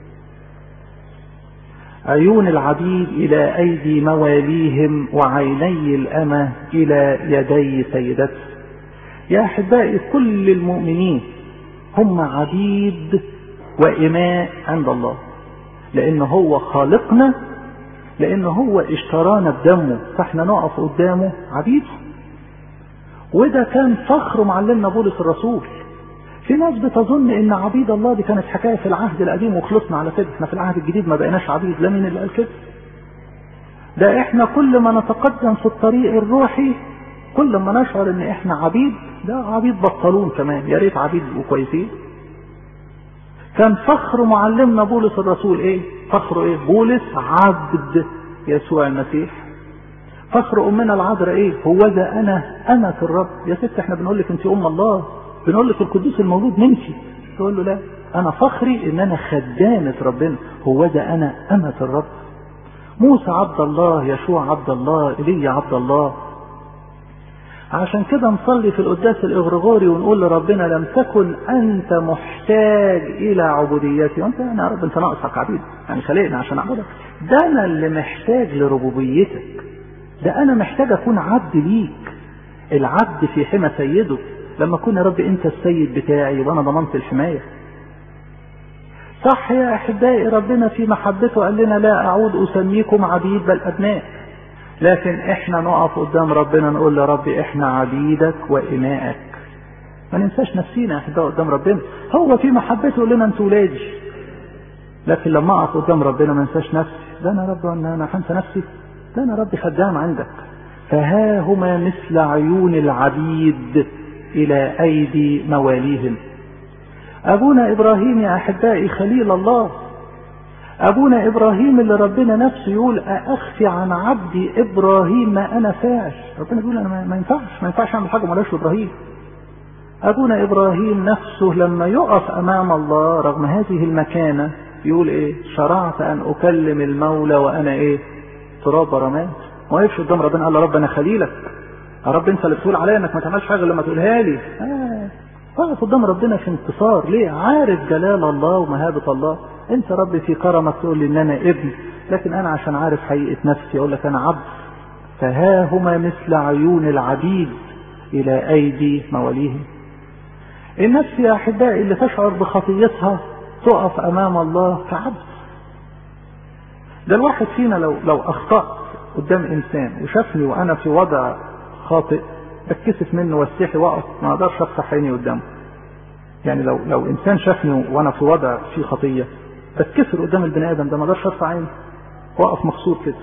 عيون العبيد إلى أيدي مواليهم وعيني الأمة إلى يدي سيدته يا أحبائي كل المؤمنين هم عبيد وإماء عند الله لأن هو خالقنا لأن هو اشترانا بدمه فاحنا نقف قدامه عبيده وده كان فخر معلمنا بولس الرسول في ناس بتظن ان عبيد الله دي كانت حكايه في العهد القديم وخلصنا على كده احنا في العهد الجديد ما بقيناش عبيد لا مين اللي قال كده ده احنا كل ما نتقدم في الطريق الروحي كل ما نشعر ان احنا عبيد ده عبيد بطلون كمان يا ريت عبيد وكويسين كان فخر معلمنا بولس الرسول ايه فخره ايه بولس عبد يسوع المسيح فخر امنا العذراء ايه هو ذا انا امة الرب يا ست احنا بنقول لك انت ام الله بنقول لك القدوس المولود منك تقول له لا انا فخري ان انا خدامة ربنا هو ذا انا امة الرب موسى عبد الله يشوع عبد الله ايليا عبد الله عشان كده نصلي في القداس الاغريغوري ونقول لربنا لم تكن انت محتاج الى عبوديتي وانت يعني يا رب انت ناقصك عبيد يعني خلقنا عشان اعبدك ده انا اللي محتاج لربوبيتك ده انا محتاج اكون عبد ليك العبد في حمى سيده لما اكون يا رب انت السيد بتاعي وانا ضمنت الحمايه صح يا احبائي ربنا في محبته قال لنا لا اعود اسميكم عبيد بل ابناء لكن احنا نقف قدام ربنا نقول يا رب احنا عبيدك وامائك ما ننساش نفسينا يا احبائي قدام ربنا هو في محبته يقول لنا انتوا ولادي لكن لما اقف قدام ربنا ما انساش نفسي ده انا رب انا هنسى نفسي ده انا ربي خدام عندك فها هما مثل عيون العبيد الى ايدي مواليهم ابونا ابراهيم يا احبائي خليل الله ابونا ابراهيم اللي ربنا نفسه يقول اخفي عن عبدي ابراهيم ما انا فاعل ربنا بيقول انا ما ينفعش ما ينفعش اعمل حاجه مالهاش ابراهيم ابونا ابراهيم نفسه لما يقف امام الله رغم هذه المكانه يقول ايه شرعت ان اكلم المولى وانا ايه تراب رماد ما وقفش قدام ربنا قال له رب انا خليلك يا رب انت اللي بتقول عليا انك ما تعملش حاجه لما تقولها لي آه. واقف قدام ربنا في انتصار ليه عارف جلال الله ومهابه الله انت رب في كرمك تقول لي ان انا ابن لكن انا عشان عارف حقيقه نفسي اقول لك انا عبد فها هما مثل عيون العبيد الى ايدي مواليهم النفس يا احبائي اللي تشعر بخطيتها تقف امام الله كعبد ده الواحد فينا لو لو اخطات قدام انسان وشافني وانا في وضع خاطئ بتكسف منه واستحي واقف ما اقدرش افتح عيني قدامه يعني لو لو انسان شافني وانا في وضع فيه خطيه بتكسر قدام البني ادم ده ما اقدرش ارفع عيني واقف مكسور كده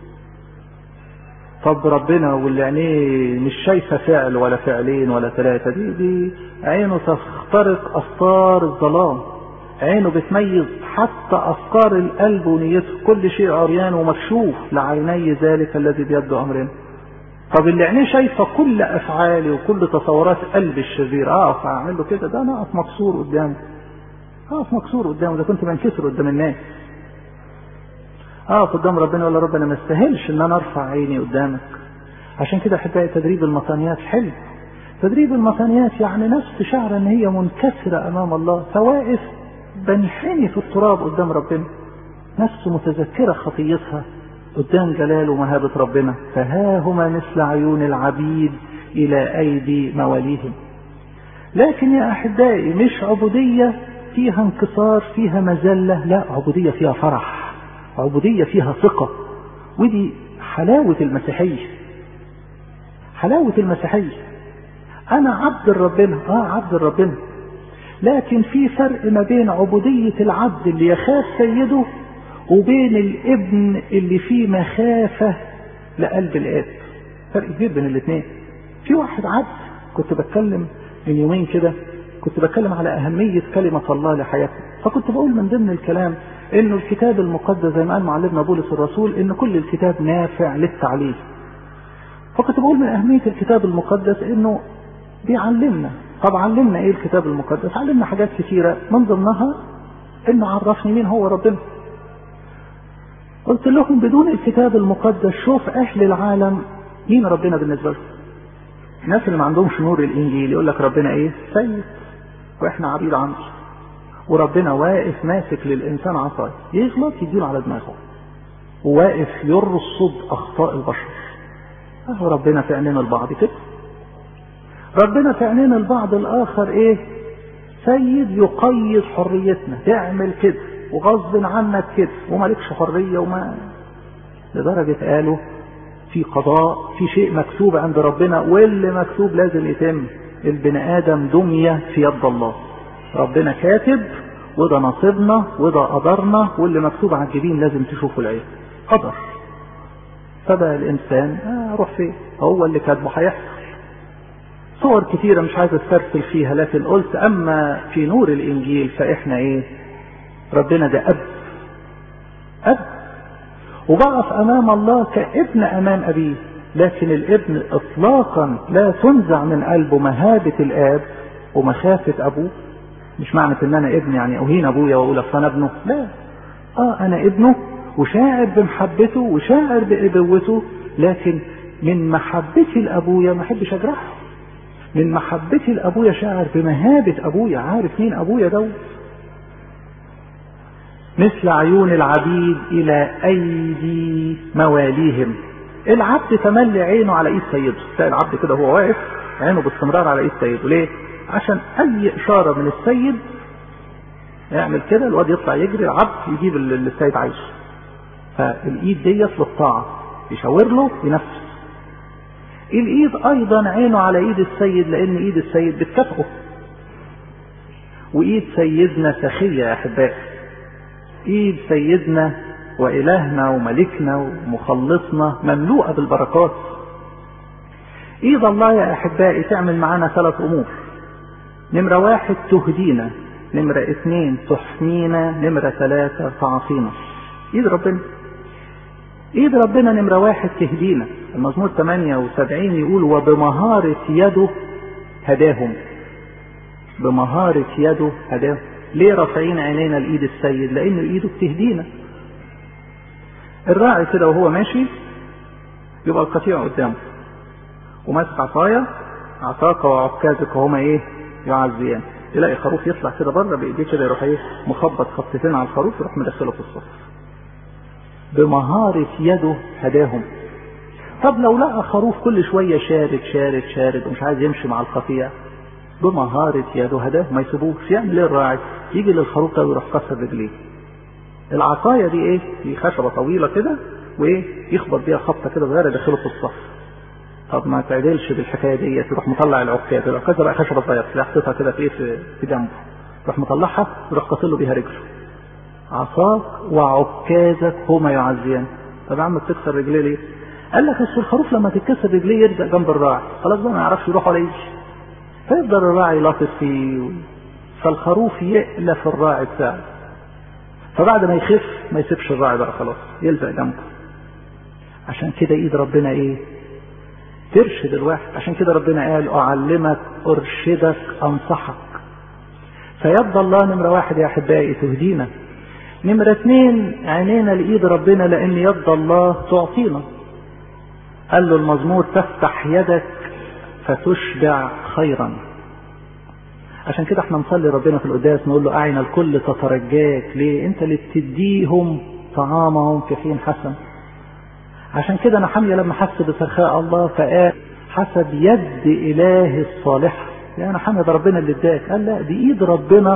طب ربنا واللي عينيه مش شايفه فعل ولا فعلين ولا ثلاثه دي دي عينه تخترق اسطار الظلام عينه بتميز حتى افكار القلب ونيته كل شيء عريان ومكشوف لعيني ذلك الذي بيده امرنا طب اللي عينيه شايفه كل افعالي وكل تصورات قلبي الشرير اقف اعمل له كده ده انا اقف مكسور قدامه اقف مكسور قدامه ده كنت بنكسر قدام الناس اقف قدام ربنا ولا رب انا ما استاهلش ان انا ارفع عيني قدامك عشان كده احبائي تدريب المطانيات حلو تدريب المطانيات يعني نفس شعر ان هي منكسره امام الله فواقف بنحني في التراب قدام ربنا نفس متذكره خطيتها قدام جلال ومهابة ربنا فها هما مثل عيون العبيد إلى أيدي مواليهم لكن يا أحبائي مش عبودية فيها انكسار فيها مذلة لا عبودية فيها فرح عبودية فيها ثقة ودي حلاوة المسيحية حلاوة المسيحية أنا عبد ربنا آه عبد ربنا لكن في فرق ما بين عبودية العبد اللي يخاف سيده وبين الابن اللي فيه مخافة لقلب الاب فرق كبير بين الاثنين في واحد عبد كنت بتكلم من يومين كده كنت بتكلم على أهمية كلمة الله لحياتنا فكنت بقول من ضمن الكلام إنه الكتاب المقدس زي ما قال معلمنا بولس الرسول إن كل الكتاب نافع للتعليم فكنت بقول من أهمية الكتاب المقدس إنه بيعلمنا طب علمنا إيه الكتاب المقدس علمنا حاجات كثيرة من ضمنها إنه عرفني مين هو ربنا قلت لهم بدون الكتاب المقدس شوف أهل العالم مين ربنا بالنسبة لهم الناس اللي ما عندهمش نور الإنجيل يقول لك ربنا إيه سيد وإحنا عبيد عنه وربنا واقف ماسك للإنسان عصاية يغلط يديله على دماغه وواقف يرصد أخطاء البشر أهو ربنا في عينين البعض كده ربنا في عينين البعض الآخر إيه سيد يقيد حريتنا تعمل كده وغصب عنك كده ومالكش حرية وما لدرجة قالوا في قضاء في شيء مكتوب عند ربنا واللي مكتوب لازم يتم البني آدم دمية في يد الله ربنا كاتب وده نصيبنا وده قدرنا واللي مكتوب على الجبين لازم تشوفه العين قدر فبقى الإنسان آه روح فين هو اللي كاتبه هيحصل صور كثيرة مش عايز استرسل فيها لكن قلت أما في نور الإنجيل فإحنا إيه ربنا ده أب أب وبقف أمام الله كابن أمام أبيه لكن الابن إطلاقا لا تنزع من قلبه مهابة الآب ومخافة أبوه مش معنى إن أنا ابن يعني أهين أبويا وأقول أصل أنا ابنه لا آه أنا ابنه وشاعر بمحبته وشاعر بأبوته لكن من محبتي لأبويا ما أحبش أجرحه من محبتي لأبويا شاعر بمهابة أبويا عارف مين أبويا دوت مثل عيون العبيد إلى أيدي مواليهم العبد تملي عينه على إيد سيده تلاقي العبد كده هو واقف عينه باستمرار على إيد سيده ليه؟ عشان أي إشارة من السيد يعمل كده الواد يطلع يجري العبد يجيب اللي السيد عايزه فالإيد ديت للطاعة يشاور له ينفذ الإيد أيضا عينه على إيد السيد لأن إيد السيد بتكافئه وإيد سيدنا سخية يا أحبائي ايد سيدنا والهنا وملكنا ومخلصنا مملوءه بالبركات ايد الله يا احبائي تعمل معانا ثلاث امور نمره واحد تهدينا نمره اثنين تحمينا نمره ثلاثه تعصينا ايد ربنا ايد ربنا نمره واحد تهدينا المزمور 78 يقول وبمهارة يده هداهم بمهارة يده هداهم ليه رافعين عينينا لايد السيد لان ايده بتهدينا الراعي كده وهو ماشي يبقى القطيع قدامه وماسك عصايه عصاك وعكازك وهما ايه يعزيان يلاقي خروف يطلع كده بره بايديه كده يروح ايه مخبط خبطتين على الخروف يروح مدخله في الصف بمهارة يده هداهم طب لو لقى خروف كل شوية شارد شارد شارد ومش عايز يمشي مع القطيع بمهارة يده هداه ما يسيبوش يعمل ايه الراعي يجي للخروف ده ويروح كسر رجليه العصاية دي ايه دي خشبة طويلة كده وايه يخبط بيها خبطة كده صغيرة يدخله في الصف طب ما تعدلش بالحكاية دي يروح مطلع العكاز العكاز بقى خشبة صغيرة تلاقي حاططها كده في ايه في جنبه يروح مطلعها يروح قاصل له بيها رجله عصاك وعكازك هما يعزيان طب يا عم بتكسر رجليه ليه؟ قال لك اصل الخروف لما تتكسر رجليه يرجع جنب الراعي خلاص بقى ما يعرفش يروح ولا يجي فيفضل الراعي لاطف فيه فالخروف يألف الراعي بتاعه فبعد ما يخف ما يسيبش الراعي بقى خلاص يلزق جنبه عشان كده ايد ربنا ايه ترشد الواحد عشان كده ربنا قال اعلمك ارشدك انصحك فيد الله نمرة واحد يا احبائي تهدينا نمرة اتنين عينينا لإيد ربنا لأن يد الله تعطينا قال له المزمور تفتح يدك فتشبع خيرا عشان كده احنا نصلي ربنا في القداس نقول له أعين الكل تترجاك ليه انت اللي بتديهم طعامهم في حين حسن عشان كده انا حامية لما حس بسخاء الله فقال حسب يد إله الصالح يعني انا حامية ده ربنا اللي اداك قال لا دي ايد ربنا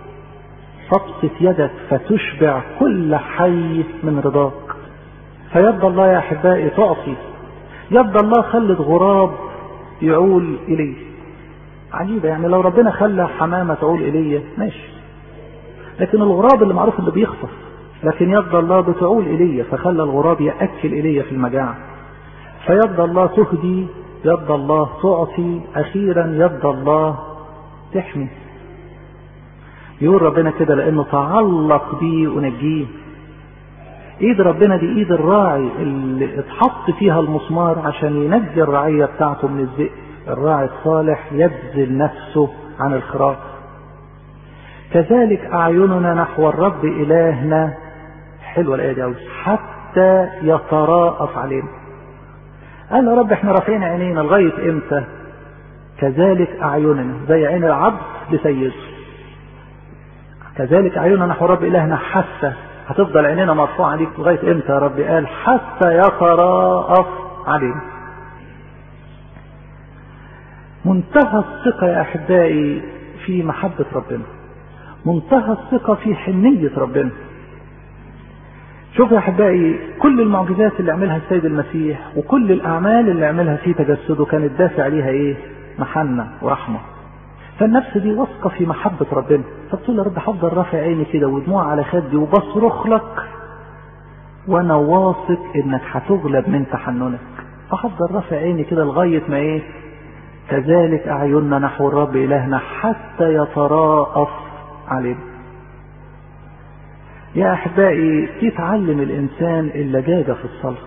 تبسط يدك فتشبع كل حي من رضاك فيد الله يا احبائي تعطي يد الله خلت غراب يعول الي عجيبة يعني لو ربنا خلى حمامة تعول الي ماشي لكن الغراب اللي معروف اللي بيخطف لكن يد الله بتعول الي فخلى الغراب ياكل الي في المجاعة فيد الله تهدي يد الله تعطي أخيرا يد الله تحمي يقول ربنا كده لأنه تعلق بيه ونجيه ايد ربنا دي ايد الراعي اللي اتحط فيها المسمار عشان ينجي الرعية بتاعته من الذئب الراعي الصالح يبذل نفسه عن الخراف كذلك اعيننا نحو الرب الهنا حلوه الايه دي قوي حتى يتراءف علينا قال يا رب احنا رافعين عينينا لغايه امتى كذلك اعيننا زي عين العبد لسيده كذلك اعيننا نحو الرب الهنا حتى هتفضل عينينا مرفوعه عليك لغايه امتى يا رب قال حتى يتراءف علينا منتهى الثقه يا احبائي في محبه ربنا منتهى الثقه في حنيه ربنا شوف يا احبائي كل المعجزات اللي عملها السيد المسيح وكل الاعمال اللي عملها في تجسده كانت دافع ليها ايه محنه ورحمه فالنفس دي واثقه في محبه ربنا فبتقول يا رب هفضل رافع عيني كده ودموع على خدي وبصرخ لك وانا واثق انك هتغلب من تحننك فهفضل رافع عيني كده لغايه ما ايه كذلك اعيننا نحو الرب الهنا حتى يتراءف علينا يا احبائي يتعلم الانسان اللجاجه في الصلاه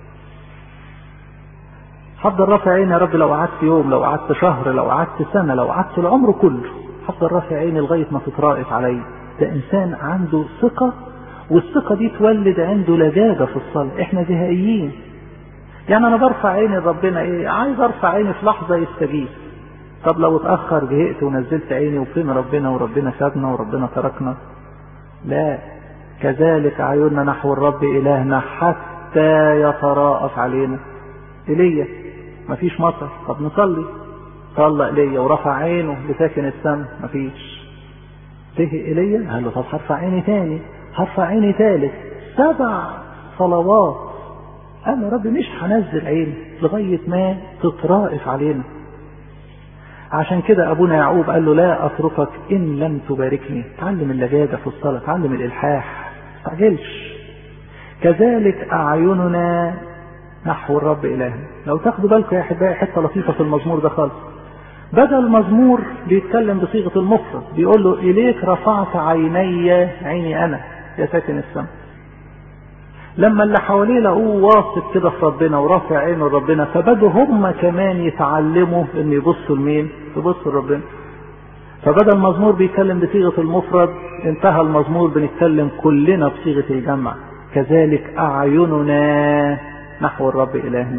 هفضل رافع عيني يا رب لو قعدت يوم لو قعدت شهر لو قعدت سنه لو قعدت العمر كله هفضل رافع عيني لغايه ما تترائف عليا ده انسان عنده ثقه والثقه دي تولد عنده لجاجه في الصلاه احنا زهقيين يعني انا برفع عيني لربنا ايه عايز ارفع عيني في لحظه يستجيب طب لو اتاخر زهقت ونزلت عيني وفين ربنا وربنا سابنا وربنا تركنا لا كذلك عيوننا نحو الرب إلهنا حتى يتراءف علينا إيليا مفيش مطر طب نصلي صلى إيليا ورفع عينه لساكن السماء مفيش زهق إيليا قال له طب هرفع عيني تاني هرفع عيني تالت سبع صلوات قال يا رب مش هنزل عيني لغاية ما تترائف علينا عشان كده ابونا يعقوب قال له لا اتركك ان لم تباركني تعلم اللجاجه في الصلاه تعلم الالحاح ما تعجلش كذلك اعيننا نحو الرب الهنا لو تاخدوا بالكم يا احبائي حته لطيفه في المزمور ده خالص بدا المزمور بيتكلم بصيغه المفرد بيقول له اليك رفعت عيني عيني انا يا ساكن السماء لما اللي حواليه لقوه واثق كده في ربنا ورافع عينه لربنا فبدوا هم كمان يتعلموا ان يبصوا لمين؟ يبصوا لربنا. فبدا المزمور بيتكلم بصيغه المفرد انتهى المزمور بنتكلم كلنا بصيغه الجمع كذلك اعيننا نحو الرب الهنا.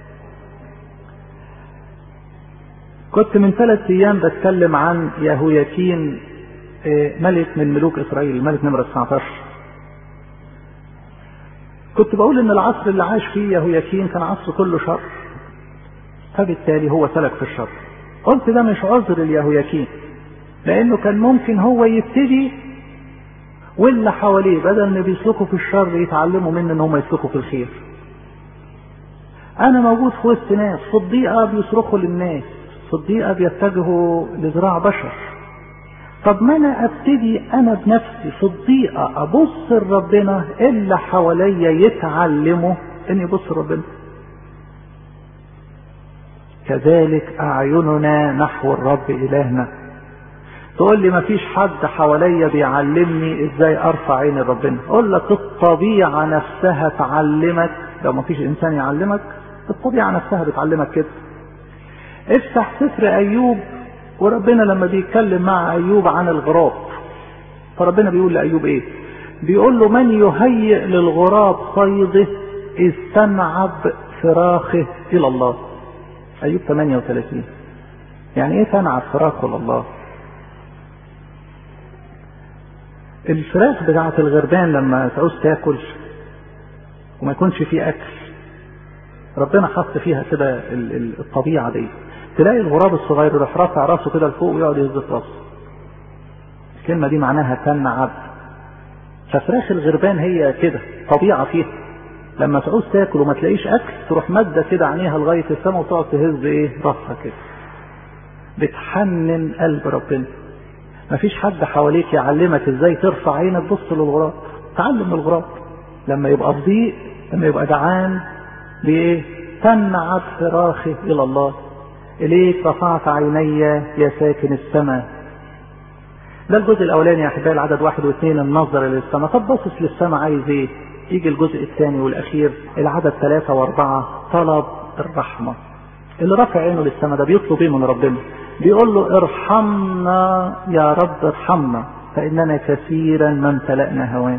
كنت من ثلاث ايام بتكلم عن يهوياكين ملك من ملوك اسرائيل الملك نمره 19 كنت بقول ان العصر اللي عاش فيه يهوياكين كان عصر كله شر فبالتالي هو سلك في الشر قلت ده مش عذر اليهوياكين لانه كان ممكن هو يبتدي واللي حواليه بدل ما بيسلكوا في الشر يتعلموا منه ان هم يسلكوا في الخير انا موجود في وسط ناس في الضيقه بيصرخوا للناس في الضيقه بيتجهوا لذراع بشر طب ما انا ابتدي انا بنفسي في الضيقه ابص لربنا اللي حواليا يتعلموا ان يبص لربنا كذلك اعيننا نحو الرب الهنا تقول لي مفيش حد حواليا بيعلمني ازاي ارفع عيني لربنا اقول لك الطبيعه نفسها تعلمك لو مفيش انسان يعلمك الطبيعه نفسها بتعلمك كده افتح سفر ايوب وربنا لما بيتكلم مع ايوب عن الغراب فربنا بيقول لايوب ايه بيقول له من يهيئ للغراب صيده اذ تنعب فراخه الى الله ايوب 38 يعني ايه تنعب فراخه الى الله الفراخ بتاعة الغربان لما تعوز تاكل وما يكونش فيه اكل ربنا حط فيها كده الطبيعه دي تلاقي الغراب الصغير يروح رافع راسه كده لفوق ويقعد يهز في راسه. الكلمة دي معناها تنعب. ففراخ الغربان هي كده طبيعة فيها. لما تعوز تاكل وما تلاقيش أكل تروح مادة كده عينيها لغاية السماء وتقعد تهز إيه راسها كده. بتحنن قلب ربنا. مفيش حد حواليك يعلمك ازاي ترفع عينك تبص للغراب. تعلم الغراب. لما يبقى في ضيق لما يبقى جعان بايه؟ تنعت فراخه الى الله اليك رفعت عيني يا ساكن السماء ده الجزء الاولاني يا احبائي العدد واحد واثنين النظر للسماء طب باصص للسماء عايز ايه يجي الجزء الثاني والاخير العدد ثلاثة واربعة طلب الرحمة اللي رافع عينه للسماء ده بيطلب ايه من ربنا بيقول له ارحمنا يا رب ارحمنا فاننا كثيرا ما امتلأنا هوان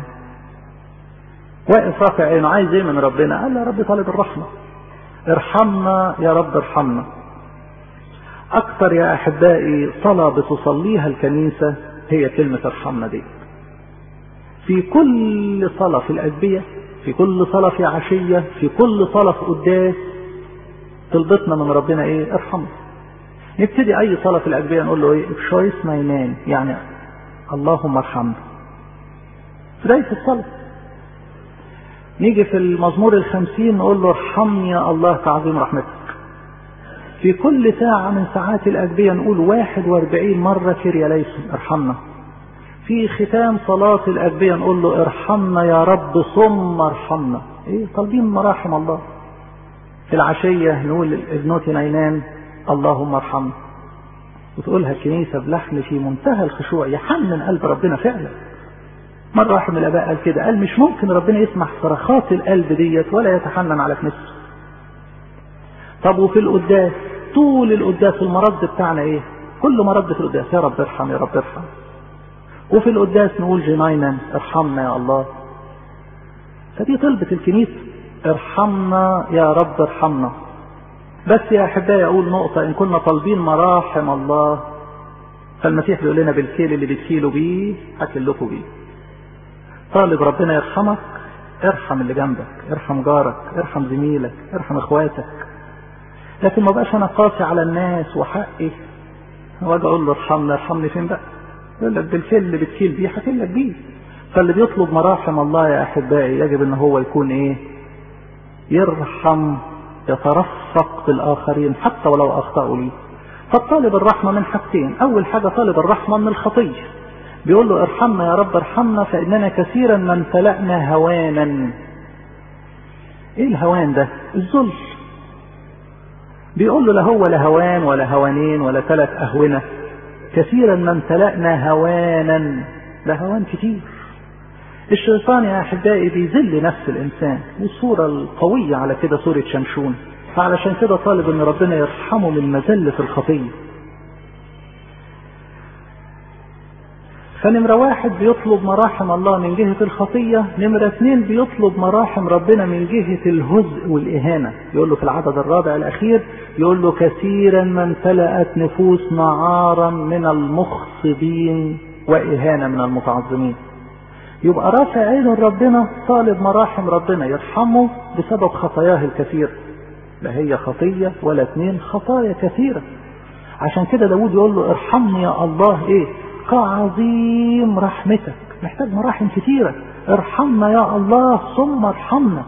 واقف رافع عينه عايز ايه من ربنا قال يا رب طالب الرحمة ارحمنا يا رب ارحمنا اكتر يا احبائي صلاة بتصليها الكنيسة هي كلمة ارحمنا دي في كل صلاة في الأدبية في كل صلاة في عشية في كل صلاة في قداس طلبتنا من ربنا ايه ارحمنا نبتدي اي صلاة في الأدبية نقول له ايه بشويس ماينان يعني اللهم ارحمنا بداية الصلاة نيجي في المزمور الخمسين نقول له ارحمني يا الله كعظيم رحمتك في كل ساعة من ساعات الأدبية نقول واحد واربعين مرة كيريا ليسون ارحمنا في ختام صلاة الأدبية نقول له ارحمنا يا رب ثم ارحمنا ايه طالبين مراحم الله في العشية نقول ابنوتي نينان اللهم ارحمنا وتقولها الكنيسة بلحن في منتهى الخشوع يحنن قلب ربنا فعلا مرة واحد من الآباء قال كده قال مش ممكن ربنا يسمح صرخات القلب ديت ولا يتحنن على كنيسته طب وفي القداس طول القداس المرض بتاعنا ايه كل مرض في القداس يا رب ارحم يا رب ارحم وفي القداس نقول جناينا ارحمنا يا الله فدي طلبة الكنيسة ارحمنا يا رب ارحمنا بس يا احبائي اقول نقطة ان كنا طالبين مراحم الله فالمسيح بيقول لنا بالكيل اللي بتكيلوا بيه هكل لكم بيه طالب ربنا يرحمك ارحم اللي جنبك ارحم جارك ارحم زميلك ارحم اخواتك لكن ما بقاش انا قاسي على الناس وحقي واجي اقول له ارحمني ارحمني فين بقى يقول لك بالكيل اللي بتكيل بيه هكيل لك بيه فاللي بيطلب مراحم الله يا احبائي يجب ان هو يكون ايه يرحم يترفق بالاخرين حتى ولو اخطاوا ليه فالطالب الرحمه من حاجتين اول حاجه طالب الرحمه من الخطيه بيقول له ارحمنا يا رب ارحمنا فاننا كثيرا ما امتلأنا هوانا ايه الهوان ده الذل بيقول له لا هو لا هوان ولا هوانين ولا ثلاث أهونة كثيرا ما امتلأنا هوانا ده هوان كتير الشيطان يا أحبائي بيذل نفس الإنسان والصورة القوية على كده صورة شمشون فعلشان كده طالب إن ربنا يرحمه من مذلة الخطية فنمرة واحد بيطلب مراحم الله من جهة الخطية نمرة اثنين بيطلب مراحم ربنا من جهة الهزء والإهانة يقول له في العدد الرابع الأخير يقول له كثيرا ما امتلأت نفوسنا عارا من المخصبين وإهانة من المتعظمين يبقى رافع عينه لربنا طالب مراحم ربنا يرحمه بسبب خطاياه الكثيرة لا هي خطية ولا اثنين خطايا كثيرة عشان كده داود يقول له ارحمني يا الله ايه كعظيم رحمتك محتاج مراحم كثيرة ارحمنا يا الله ثم ارحمنا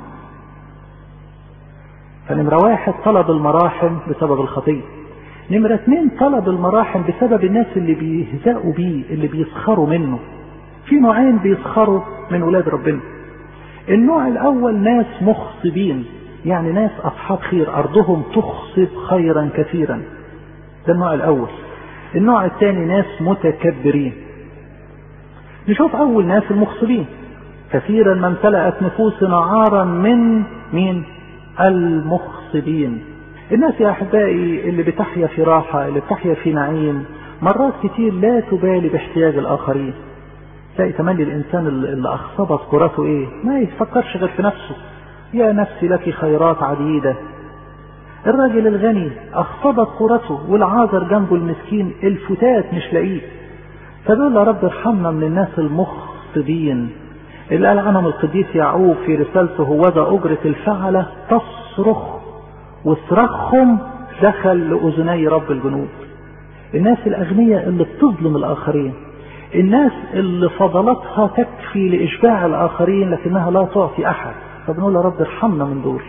فنمرة واحد طلب المراحم بسبب الخطية نمرة اثنين طلب المراحم بسبب الناس اللي بيهزأوا بيه اللي بيسخروا منه في نوعين بيسخروا من ولاد ربنا النوع الاول ناس مخصبين يعني ناس اصحاب خير ارضهم تخصب خيرا كثيرا ده النوع الاول النوع الثاني ناس متكبرين نشوف اول ناس المخصبين كثيرا ما امتلأت نفوسنا عارا من مين المخصبين الناس يا احبائي اللي بتحيا في راحة اللي بتحيا في نعيم مرات كتير لا تبالي باحتياج الاخرين تلاقي تملي الانسان اللي اخصبت كرته ايه ما يفكرش غير في نفسه يا نفسي لك خيرات عديدة الراجل الغني اخصبت كرته والعاذر جنبه المسكين الفتات مش لاقيه فدول يا رب ارحمنا من الناس المخصبين اللي قال عنهم القديس يعقوب في رسالته هوذا أجرة الفعلة تصرخ وصراخهم دخل لأذني رب الجنود الناس الأغنياء اللي بتظلم الآخرين الناس اللي فضلتها تكفي لإشباع الآخرين لكنها لا تعطي أحد فبنقول يا رب ارحمنا من دول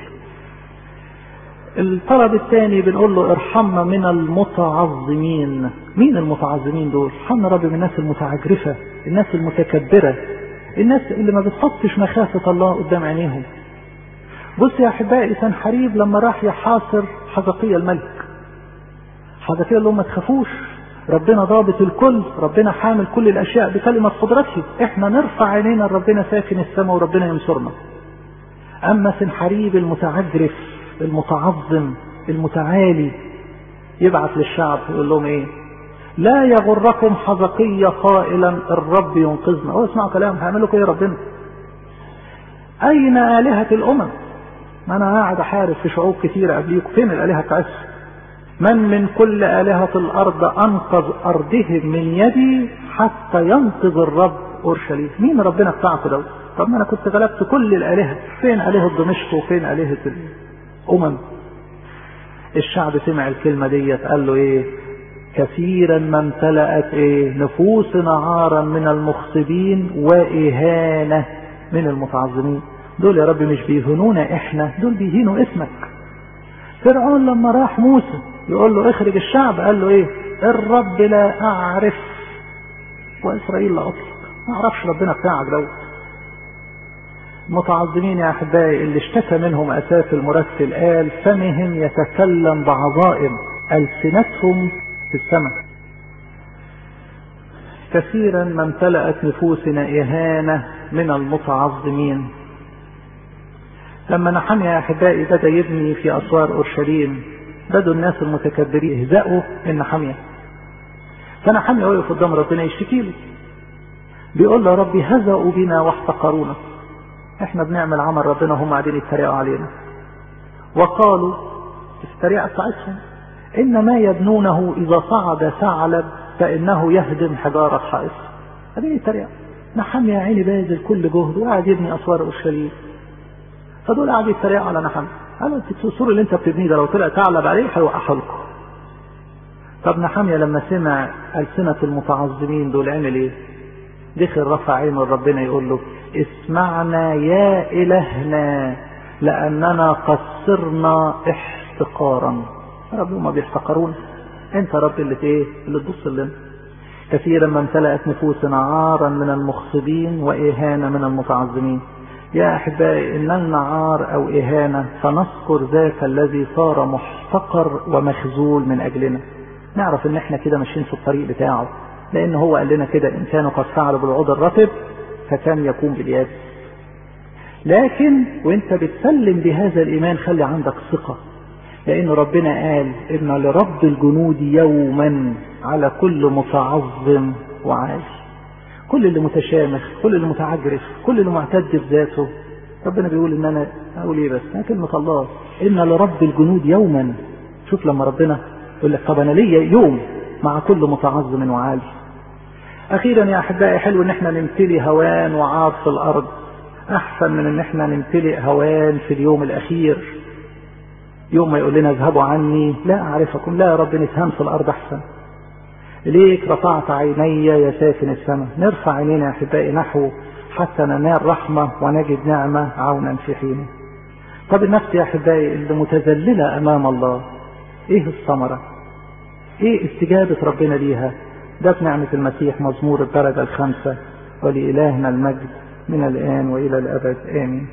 الطلب الثاني بنقول له ارحمنا من المتعظمين مين المتعظمين دول ارحمنا رب من الناس المتعجرفة الناس المتكبرة الناس اللي ما بتحطش مخافة الله قدام عينيهم بص يا احبائي سنحريب لما راح يحاصر حزقية الملك حزقية اللي هم ما تخافوش ربنا ضابط الكل ربنا حامل كل الاشياء بكلمة قدرته احنا نرفع عينينا لربنا ساكن السماء وربنا ينصرنا اما سنحريب المتعجرف المتعظم المتعالي يبعث للشعب يقول لهم ايه لا يغركم حزقية قائلا الرب ينقذنا هو اسمعوا كلام هيعمل لكم ايه ربنا اين الهة الامم ما انا قاعد احارب في شعوب كثيرة قبليكم فين الالهة بتاعتكم من من كل آلهة الأرض أنقذ أرضهم من يدي حتى ينقذ الرب أورشليم مين ربنا بتاعكم دوت طب ما أنا كنت غلبت كل الآلهة فين آلهة دمشق وفين آلهة الأمم الشعب سمع الكلمة ديت قال له إيه كثيرا ما امتلأت إيه نفوسنا عارا من المخصبين وإهانة من المتعظمين دول يا رب مش بيهنونا إحنا دول بيهينوا اسمك فرعون لما راح موسى يقول له اخرج الشعب قال له ايه الرب لا اعرف واسرائيل لا اطلق ما اعرفش ربنا بتاعك دوت المتعظمين يا احبائي اللي اشتكى منهم اساس المرتل قال فمهم يتكلم بعظائم السنتهم في السماء كثيرا ما امتلأت نفوسنا إهانة من المتعظمين لما نحمي يا أحبائي بدأ يبني في أسوار أورشليم بدوا الناس المتكبرين يهزأوا النحمية فنحمية وقف قدام ربنا يشتكي له بيقول له ربي هزأوا بنا واحتقرونا احنا بنعمل عمل ربنا هم قاعدين يتريقوا علينا وقالوا التريقة بتاعتهم إن ما يبنونه إذا صعد ثعلب فإنه يهدم حجارة حائط هذه التريقة نحمية يا عيني باذل كل جهد وقاعد يبني أسوار أورشليم فدول قاعدين يتريقوا على نحمية قالوا السور اللي انت بتبنيه ده لو طلع ثعلب عليه هيوقعها لكم طب نحمية لما سمع ألسنة المتعظمين دول عمل ايه؟ دخل رفع عينه لربنا يقول له اسمعنا يا إلهنا لأننا قصرنا احتقارا رب ما بيحتقرون انت رب اللي ايه اللي تبص لنا كثيرا ما امتلأت نفوسنا عارا من المخصبين وإهانة من المتعظمين يا أحبائي إن لنا عار أو إهانة فنذكر ذاك الذي صار محتقر ومخزول من أجلنا نعرف إن إحنا كده ماشيين في الطريق بتاعه لأن هو قال لنا كده إن كانوا قد فعلوا بالعود الرطب فكان يكون بالياس لكن وانت بتسلم بهذا الإيمان خلي عندك ثقة لأن ربنا قال إن لرب الجنود يوما على كل متعظم وعالي كل اللي متشامخ كل اللي متعجرف كل اللي معتد بذاته ربنا بيقول ان انا اقول ايه بس كلمة الله ان لرب الجنود يوما شوف لما ربنا يقول لك طب انا ليا يوم مع كل متعظم وعالي اخيرا يا احبائي حلو ان احنا نمتلي هوان وعاض في الارض احسن من ان احنا نمتلئ هوان في اليوم الاخير يوم ما يقول لنا اذهبوا عني لا اعرفكم لا يا رب نفهم في الارض احسن إليك رفعت عيني يا ساكن السماء نرفع عينينا يا أحبائي نحوه حتى ننال رحمة ونجد نعمة عونا في حينه طب النفس يا أحبائي اللي متذللة أمام الله إيه الثمرة إيه استجابة ربنا ليها ده بنعمة المسيح مزمور الدرجة الخامسة ولإلهنا المجد من الآن وإلى الأبد آمين